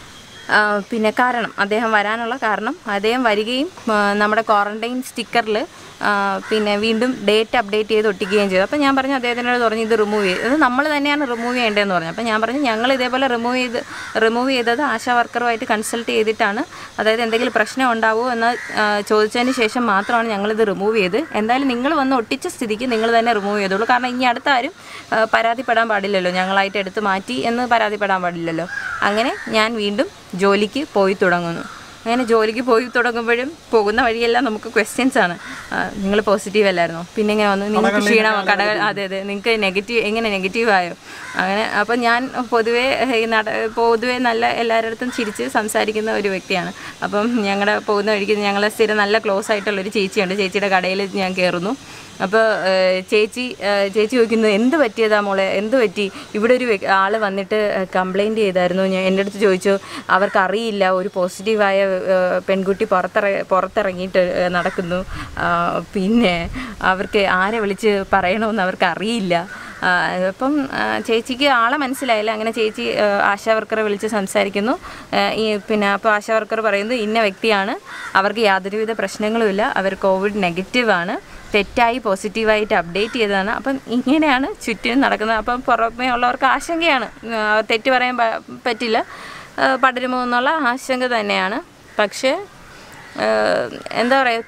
ആ, പിന്നെ കാരണം അദ്ദേഹം വരാനുള്ള കാരണം അദ്ദേഹം വരികയും ആ, നമ്മുടെ ക്വാറന്റൈൻ സ്റ്റിക്കറിൽ പിന്നെ വീണ്ടും ഡേറ്റ് അപ്ഡേറ്റ് ചെയ്ത് ഒട്ടിക്കുകയും ചെയ്തു അപ്പോൾ ഞാൻ പറഞ്ഞു അദ്ദേഹത്തിനോട് പറഞ്ഞു ഇത് റിമൂവ് ചെയ്ത് ഇത് നമ്മൾ തന്നെയാണ് റിമൂവ് ചെയ്യേണ്ടതെന്ന് പറഞ്ഞു അപ്പോൾ ഞാൻ പറഞ്ഞു ഞങ്ങൾ ഇതേപോലെ റിമൂവ് ചെയ്ത് റിമൂവ് ചെയ്തത് ആശാ വർക്കറുമായിട്ട് കൺസൾട്ട് ചെയ്തിട്ടാണ് അതായത് എന്തെങ്കിലും പ്രശ്നം ഉണ്ടാവുമോ എന്ന് ആ, ചോദിച്ചതിന് ശേഷം മാത്രമാണ് ഞങ്ങളിത് റിമൂവ് ചെയ്ത് എന്തായാലും നിങ്ങൾ വന്ന് ഒട്ടിച്ച സ്ഥിതിക്ക് നിങ്ങൾ തന്നെ റിമൂവ് ചെയ്തോളൂ കാരണം ഇനി അടുത്ത ആരും ആ, പരാതിപ്പെടാൻ പാടില്ലല്ലോ ഞങ്ങളായിട്ട് എടുത്ത് മാറ്റി എന്ന് പരാതിപ്പെടാൻ പാടില്ലല്ലോ അങ്ങനെ ഞാൻ വീണ്ടും ജോലിക്ക് പോയി തുടങ്ങുന്നു അങ്ങനെ ജോലിക്ക് പോയി തുടങ്ങുമ്പോഴും പോകുന്ന വഴിയെല്ലാം നമുക്ക് ക്വസ്റ്റ്യൻസ് ആണ് നിങ്ങൾ പോസിറ്റീവ് അല്ലായിരുന്നോ പിന്നെ ഇങ്ങനെ വന്നു നിങ്ങൾക്ക് ക്ഷീണം കടകൾ അതെ അതെ നിങ്ങൾക്ക് നെഗറ്റീവ് എങ്ങനെ നെഗറ്റീവ് ആയോ അങ്ങനെ അപ്പം ഞാൻ പൊതുവേ ഈ നട പൊതുവേ നല്ല എല്ലാവരുടെ അടുത്തും ചിരിച്ച് സംസാരിക്കുന്ന ഒരു വ്യക്തിയാണ് അപ്പം ഞങ്ങളുടെ പോകുന്ന വഴിക്ക് ഞങ്ങളെ സ്ഥിരം നല്ല ക്ലോസ് ആയിട്ടുള്ളൊരു ചേച്ചിയുണ്ട് ചേച്ചിയുടെ കടയിൽ ഞാൻ കയറുന്നു അപ്പോൾ ചേച്ചി ഏഹ്, ചേച്ചി ചോദിക്കുന്നത് എന്ത് പറ്റിയതാ മോളെ എന്ത് പറ്റി ഇവിടെ ഒരു വ്യക്തി- ആള് വന്നിട്ട് കംപ്ലൈൻറ്റ് ചെയ്തായിരുന്നു ഞാൻ എൻ്റെ അടുത്ത് ചോദിച്ചു അവർക്ക് അറിയില്ല ഒരു പോസിറ്റീവായ ഏഹ്, പെൺകുട്ടി പുറത്തിറ പുറത്തിറങ്ങിയിട്ട് ഏഹ്, നടക്കുന്നു ആ, പിന്നെ അവർക്ക് ആരെ വിളിച്ച് പറയണമെന്ന് അവർക്ക് അറിയില്ല ആ, അപ്പം ആ, ചേച്ചിക്ക് ആളെ മനസ്സിലായില്ല അങ്ങനെ ചേച്ചി ആ, ആശാ വർക്കറെ വിളിച്ച് സംസാരിക്കുന്നു ആ, ഈ പിന്നെ അപ്പോൾ ആശാ വർക്കർ പറയുന്നു ഇന്ന വ്യക്തിയാണ് അവർക്ക് യാതൊരുവിധ പ്രശ്നങ്ങളുമില്ല അവർ കോവിഡ് നെഗറ്റീവ് ആണ് തെറ്റായി പോസിറ്റീവായിട്ട് അപ്ഡേറ്റ് ചെയ്തതാണ് അപ്പം ഇങ്ങനെയാണ് ചുറ്റിനും നടക്കുന്നത് അപ്പം പുറമേ ഉള്ളവർക്ക് ആശങ്കയാണ് ആ, തെറ്റ് പറയാൻ പ- പറ്റില്ല ആ, പടരുമോ എന്നുള്ള ആശങ്ക തന്നെയാണ് പക്ഷേ ആ, എന്താ പറയുക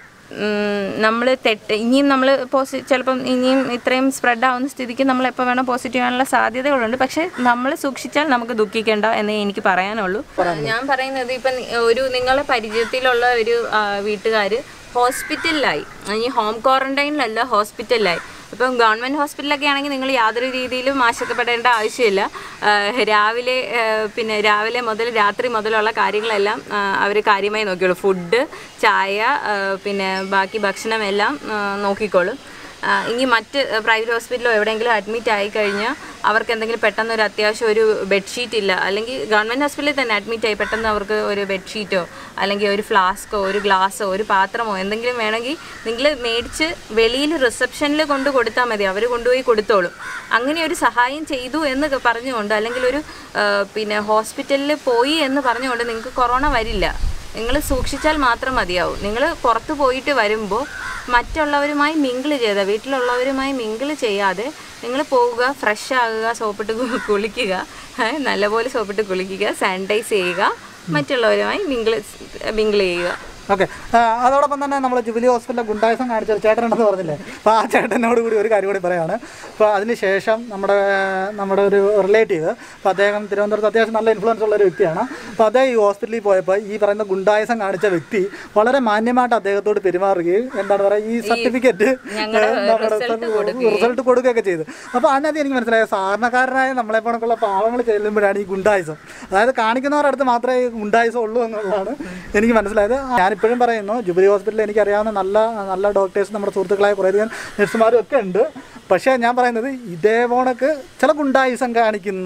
നമ്മൾ തെറ്റ് ഇനിയും നമ്മൾ പോസി ചിലപ്പം ഇനിയും ഇത്രയും സ്പ്രെഡ് ആവുന്ന സ്ഥിതിക്ക് നമ്മൾ എപ്പോൾ വേണം പോസിറ്റീവ് ആകാനുള്ള സാധ്യതകളുണ്ട് പക്ഷേ നമ്മൾ സൂക്ഷിച്ചാൽ നമുക്ക് ദുഃഖിക്കേണ്ട എന്നേ എനിക്ക് പറയാനുള്ളൂ ഞാൻ പറയുന്നത് ഇപ്പം ഒരു നിങ്ങളെ പരിചയത്തിലുള്ള ഒരു വീട്ടുകാർ ഹോസ്പിറ്റലിലായി ഇനി ഹോം ക്വാറന്റൈനിലല്ല ഹോസ്പിറ്റലിലായി ഇപ്പം ഗവൺമെൻറ് ഹോസ്പിറ്റലൊക്കെ ആണെങ്കിൽ നിങ്ങൾ യാതൊരു രീതിയിലും ആശങ്കപ്പെടേണ്ട ആവശ്യമില്ല ആഹ് രാവിലെ ആഹ് പിന്നെ രാവിലെ മുതൽ രാത്രി മുതലുള്ള കാര്യങ്ങളെല്ലാം അവർ കാര്യമായി നോക്കിയോളൂ ഫുഡ് ചായ ആഹ് പിന്നെ ബാക്കി ഭക്ഷണം എല്ലാം ആഹ് നോക്കിക്കോളും ആ, ഇനി മറ്റ് പ്രൈവറ്റ് ഹോസ്പിറ്റലോ എവിടെയെങ്കിലും അഡ്മിറ്റ് ആയി കഴിഞ്ഞാൽ അവർക്ക് എന്തെങ്കിലും പെട്ടെന്ന് ഒരു അത്യാവശ്യം ഒരു ബെഡ്ഷീറ്റ് ഇല്ല അല്ലെങ്കിൽ ഗവൺമെൻറ് ഹോസ്പിറ്റലിൽ തന്നെ അഡ്മിറ്റ് ആയി പെട്ടെന്ന് അവർക്ക് ഒരു ബെഡ്ഷീറ്റോ അല്ലെങ്കിൽ ഒരു ഫ്ലാസ്കോ ഒരു ഗ്ലാസ്സോ ഒരു പാത്രമോ എന്തെങ്കിലും വേണമെങ്കിൽ നിങ്ങൾ മേടിച്ച് വെളിയിൽ റിസപ്ഷനിൽ കൊണ്ട് കൊടുത്താൽ മതി അവർ കൊണ്ടുപോയി കൊടുത്തോളും അങ്ങനെ ഒരു സഹായം ചെയ്തു എന്ന് ക- പറഞ്ഞുകൊണ്ട് അല്ലെങ്കിൽ ഒരു ആ, പിന്നെ ഹോസ്പിറ്റലിൽ പോയി എന്ന് പറഞ്ഞുകൊണ്ട് നിങ്ങൾക്ക് കൊറോണ വരില്ല നിങ്ങൾ സൂക്ഷിച്ചാൽ മാത്രം മതിയാവും നിങ്ങൾ പുറത്ത് പോയിട്ട് വരുമ്പോൾ മറ്റുള്ളവരുമായി മിങ്കിൾ ചെയ്ത വീട്ടിലുള്ളവരുമായി മിങ്കിൾ ചെയ്യാതെ നിങ്ങൾ പോവുക ഫ്രഷ് ആകുക സോപ്പിട്ട് കു- കുളിക്കുക ഏ, നല്ലപോലെ സോപ്പിട്ട് കുളിക്കുക സാനിറ്റൈസ് ചെയ്യുക മറ്റുള്ളവരുമായി മിങ്കിൾ മിങ്കിൾ ചെയ്യുക
ഓക്കെ അതോടൊപ്പം തന്നെ നമ്മൾ ജുബിലി ഹോസ്പിറ്റലിലെ ഗുണ്ടായസം കാണിച്ച ഒരു ചേട്ടനുണ്ടെന്ന് പറഞ്ഞില്ലേ അപ്പോൾ ആ ചേട്ടനോട് കൂടി ഒരു കാര്യം കൂടി പറയാണ് അപ്പോൾ അതിനുശേഷം നമ്മുടെ നമ്മുടെ ഒരു റിലേറ്റീവ് അപ്പോൾ അദ്ദേഹം തിരുവനന്തപുരത്ത് അത്യാവശ്യം നല്ല ഇൻഫ്ലുവൻസ് ഉള്ള ഒരു വ്യക്തിയാണ് അപ്പോൾ അദ്ദേഹം ഈ ഹോസ്പിറ്റലിൽ പോയപ്പോൾ ഈ പറയുന്ന ഗുണ്ടായസം കാണിച്ച വ്യക്തി വളരെ മാന്യമായിട്ട് അദ്ദേഹത്തോട് പെരുമാറുകയും എന്താണ് പറയുക ഈ സർട്ടിഫിക്കറ്റ് റിസൾട്ട് കൊടുക്കുകയൊക്കെ ചെയ്തു അപ്പോൾ അതിനകത്ത് എനിക്ക് മനസ്സിലായത് സാധാരണക്കാരനായ നമ്മളെ കണക്കുള്ള പാവങ്ങൾ ചെല്ലുമ്പോഴാണ് ഈ ഗുണ്ടായുസം അതായത് കാണിക്കുന്നവരുടെ അടുത്ത് മാത്രമേ ഈ ഗുണ്ടായുസം ഉള്ളൂ എന്നുള്ളതാണ് എനിക്ക് മനസ്സിലായത് ഞാനിപ്പോഴും പറയുന്നു ജുബിലി ഹോസ്പിറ്റലിൽ എനിക്കറിയാവുന്ന നല്ല നല്ല ഡോക്ടേഴ്സ് നമ്മുടെ സുഹൃത്തുക്കളായ കുറേയധികം നഴ്സുമാരും ഒക്കെ ഉണ്ട് പക്ഷേ ഞാൻ പറയുന്നത് ഇതേപോണക്ക് ചില ഗുണ്ടായുസം കാണിക്കുന്ന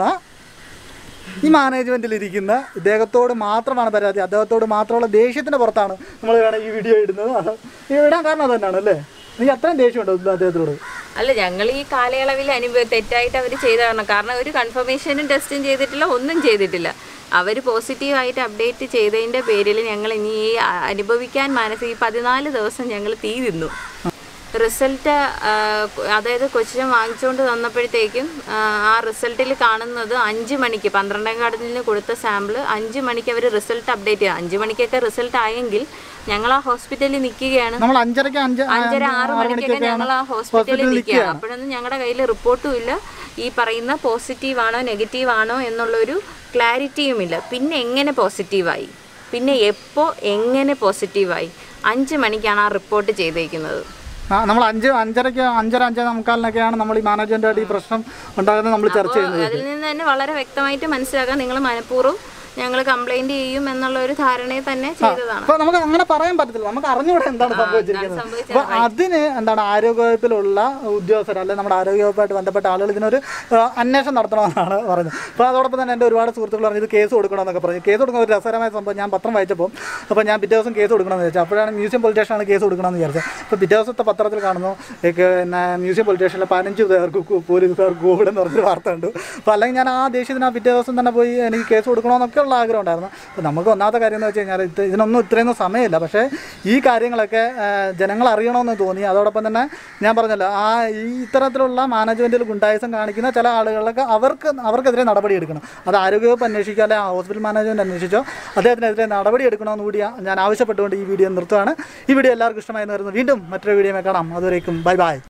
ഈ മാനേജ്മെന്റിൽ ഇരിക്കുന്ന ഇദ്ദേഹത്തോട് മാത്രമാണ് പരാതി അദ്ദേഹത്തോട് മാത്രമുള്ള ദേഷ്യത്തിന്റെ പുറത്താണ് നമ്മൾ വേണം ഈ വീഡിയോ ഇടുന്നത് അത് ഈ ഇടാൻ കാരണം അത് തന്നെയാണ് അല്ലേ എനിക്ക് അത്രയും ദേഷ്യമുണ്ടോ അദ്ദേഹത്തോട്
അല്ല ഞങ്ങൾ ഈ കാലയളവിൽ അനുഭവ തെറ്റായിട്ട് അവർ ചെയ്തതാണ് കാരണം ഒരു കൺഫർമേഷനും ടെസ്റ്റും ചെയ്തിട്ടില്ല ഒന്നും ചെയ്തിട്ടില്ല അവർ പോസിറ്റീവായിട്ട് അപ്ഡേറ്റ് ചെയ്തതിൻ്റെ പേരിൽ ഞങ്ങൾ ഇനി ഈ അ- അനുഭവിക്കാൻ മനസ്സ് ഈ പതിനാല് ദിവസം ഞങ്ങൾ തീ തിന്നു റിസൾട്ട് അതായത് കൊച്ചിനെ വാങ്ങിച്ചുകൊണ്ട് തന്നപ്പോഴത്തേക്കും ആ, ആ റിസൾട്ടിൽ കാണുന്നത് അഞ്ച് മണിക്ക് പന്ത്രണ്ടാം കാർഡിന് കൊടുത്ത സാമ്പിൾ അഞ്ച് മണിക്ക് അവർ റിസൾട്ട് അപ്ഡേറ്റ് ചെയ്യുക അഞ്ച് മണിക്കൊക്കെ റിസൾട്ട് ആയെങ്കിൽ ഞങ്ങൾ ആ ഹോസ്പിറ്റലിൽ നിൽക്കുകയാണ്
നമ്മൾ അഞ്ചരയ്ക്ക് അഞ്ച് ആ,
അഞ്ചര ആറ് മണിക്കൊക്കെ ഞങ്ങൾ ആ ഹോസ്പിറ്റലിൽ നിൽക്കുകയാണ്
നിൽക്കുകയാണ്
അപ്പോഴൊന്നും ഞങ്ങളുടെ കയ്യിൽ റിപ്പോർട്ടും ഇല്ല ഈ പറയുന്ന പോസിറ്റീവ് ആണോ നെഗറ്റീവ് ആണോ എന്നുള്ളൊരു ക്ലാരിറ്റിയും ഇല്ല പിന്നെ എങ്ങനെ പോസിറ്റീവായി പിന്നെ എപ്പോൾ എങ്ങനെ പോസിറ്റീവായി അഞ്ച് മണിക്കാണ് ആ റിപ്പോർട്ട് ചെയ്തേക്കുന്നത്
ആ, നമ്മൾ അഞ്ച് അഞ്ചരയ്ക്ക് അഞ്ചര അഞ്ചര മുക്കാലിനൊക്കെയാണ് നമ്മൾ ഈ മാനേജ്മെന്റായിട്ട് ഈ പ്രശ്നം ഉണ്ടാകുന്നത് നമ്മൾ ചർച്ച ചെയ്യുന്നത്
അതിൽ നിന്ന് തന്നെ വളരെ വ്യക്തമായിട്ട് മനസ്സിലാക്കാം നിങ്ങൾ മനഃപൂർവ്വം ഞങ്ങൾ കംപ്ലൈന്റ് ചെയ്യും എന്നുള്ള ഒരു ധാരണയിൽ തന്നെ ചെയ്തതാണ്
അപ്പൊ നമുക്ക് അങ്ങനെ പറയാൻ പറ്റത്തില്ല നമുക്ക് അറിഞ്ഞൂടെ എന്താണ് സംഭവിച്ചിരിക്കുന്നത്
സംഭവിച്ചത്
അപ്പൊ അതിന് എന്താണ് ആരോഗ്യവകുപ്പിലുള്ള ഉദ്യോഗസ്ഥർ അല്ലെങ്കിൽ നമ്മുടെ ആരോഗ്യവകുപ്പായിട്ട് ബന്ധപ്പെട്ട ആളുകൾ ഇതിനൊരു ആ, അന്വേഷണം നടത്തണമെന്നാണ് പറഞ്ഞത് അപ്പോൾ അതോടൊപ്പം തന്നെ എൻ്റെ ഒരുപാട് സുഹൃത്തുക്കൾ പറഞ്ഞു ഇത് കേസ് കൊടുക്കണമെന്നൊക്കെ പറഞ്ഞു കേസ് കൊടുക്കുന്ന ഒരു രസകരമായ സംഭവം ഞാൻ പത്രം വായിച്ചപ്പോൾ അപ്പോൾ ഞാൻ പിറ്റേ ദിവസം കേസ് കൊടുക്കണമെന്ന് വെച്ചാൽ അപ്പോഴാണ് മ്യൂസിയം പോലീസ് സ്റ്റേഷനാണ് കേസ് കൊടുക്കണമെന്ന് വിചാരിച്ചത് അപ്പോൾ പിറ്റേ ദിവസത്തെ പത്രത്തിൽ കാണുന്നു ഏ, പിന്നെ മ്യൂസിയം പോലീസ് സ്റ്റേഷനിലെ പതിനഞ്ച് പേർക്ക് കു- പോലീസുകാർക്ക് കോവിഡ് എന്ന് പറഞ്ഞൊരു വാർത്ത ഉണ്ട് അപ്പോൾ അല്ലെങ്കിൽ ഞാൻ ആ ദേഷ്യത്തിന് ആ പിറ്റേ ദിവസം തന്നെ പോയി എനിക്ക് കേസ് കൊടുക്കണമെന്നൊക്കെ ഉള്ള ആഗ്രഹം ഉണ്ടായിരുന്നു അപ്പോൾ നമുക്ക് ഒന്നാമത്തെ കാര്യം എന്ന് വെച്ച് കഴിഞ്ഞാൽ ഇത് ഇതിനൊന്നും ഇത്രയൊന്നും സമയമില്ല പക്ഷേ ഈ കാര്യങ്ങളൊക്കെ ആ, ജനങ്ങൾ അറിയണമെന്ന് തോന്നി അതോടൊപ്പം തന്നെ ഞാൻ പറഞ്ഞല്ലോ ആ ഈ ഇത്തരത്തിലുള്ള മാനേജ്മെൻറ്റിൽ ഗുണ്ടായുസം കാണിക്കുന്ന ചില ആളുകളൊക്കെ അവർക്ക് അവർക്കെതിരെ നടപടി എടുക്കണം അത് ആരോഗ്യവകുപ്പ് അന്വേഷിക്കുക അല്ലെങ്കിൽ ആ ഹോസ്പിറ്റൽ മാനേജ്മെൻറ്റ് അന്വേഷിച്ചോ അദ്ദേഹത്തിനെതിരെ നടപടി എടുക്കണമെന്ന് കൂടി ഞാൻ ആവശ്യപ്പെട്ടുകൊണ്ട് ഈ വീഡിയോ നിർത്തുകയാണ് ഈ വീഡിയോ എല്ലാവർക്കും ഇഷ്ടമായി എന്ന് വരുന്നു വീണ്ടും മറ്റൊരു വീഡിയോ കാണാം അതുവരേക്കും ബൈ ബൈ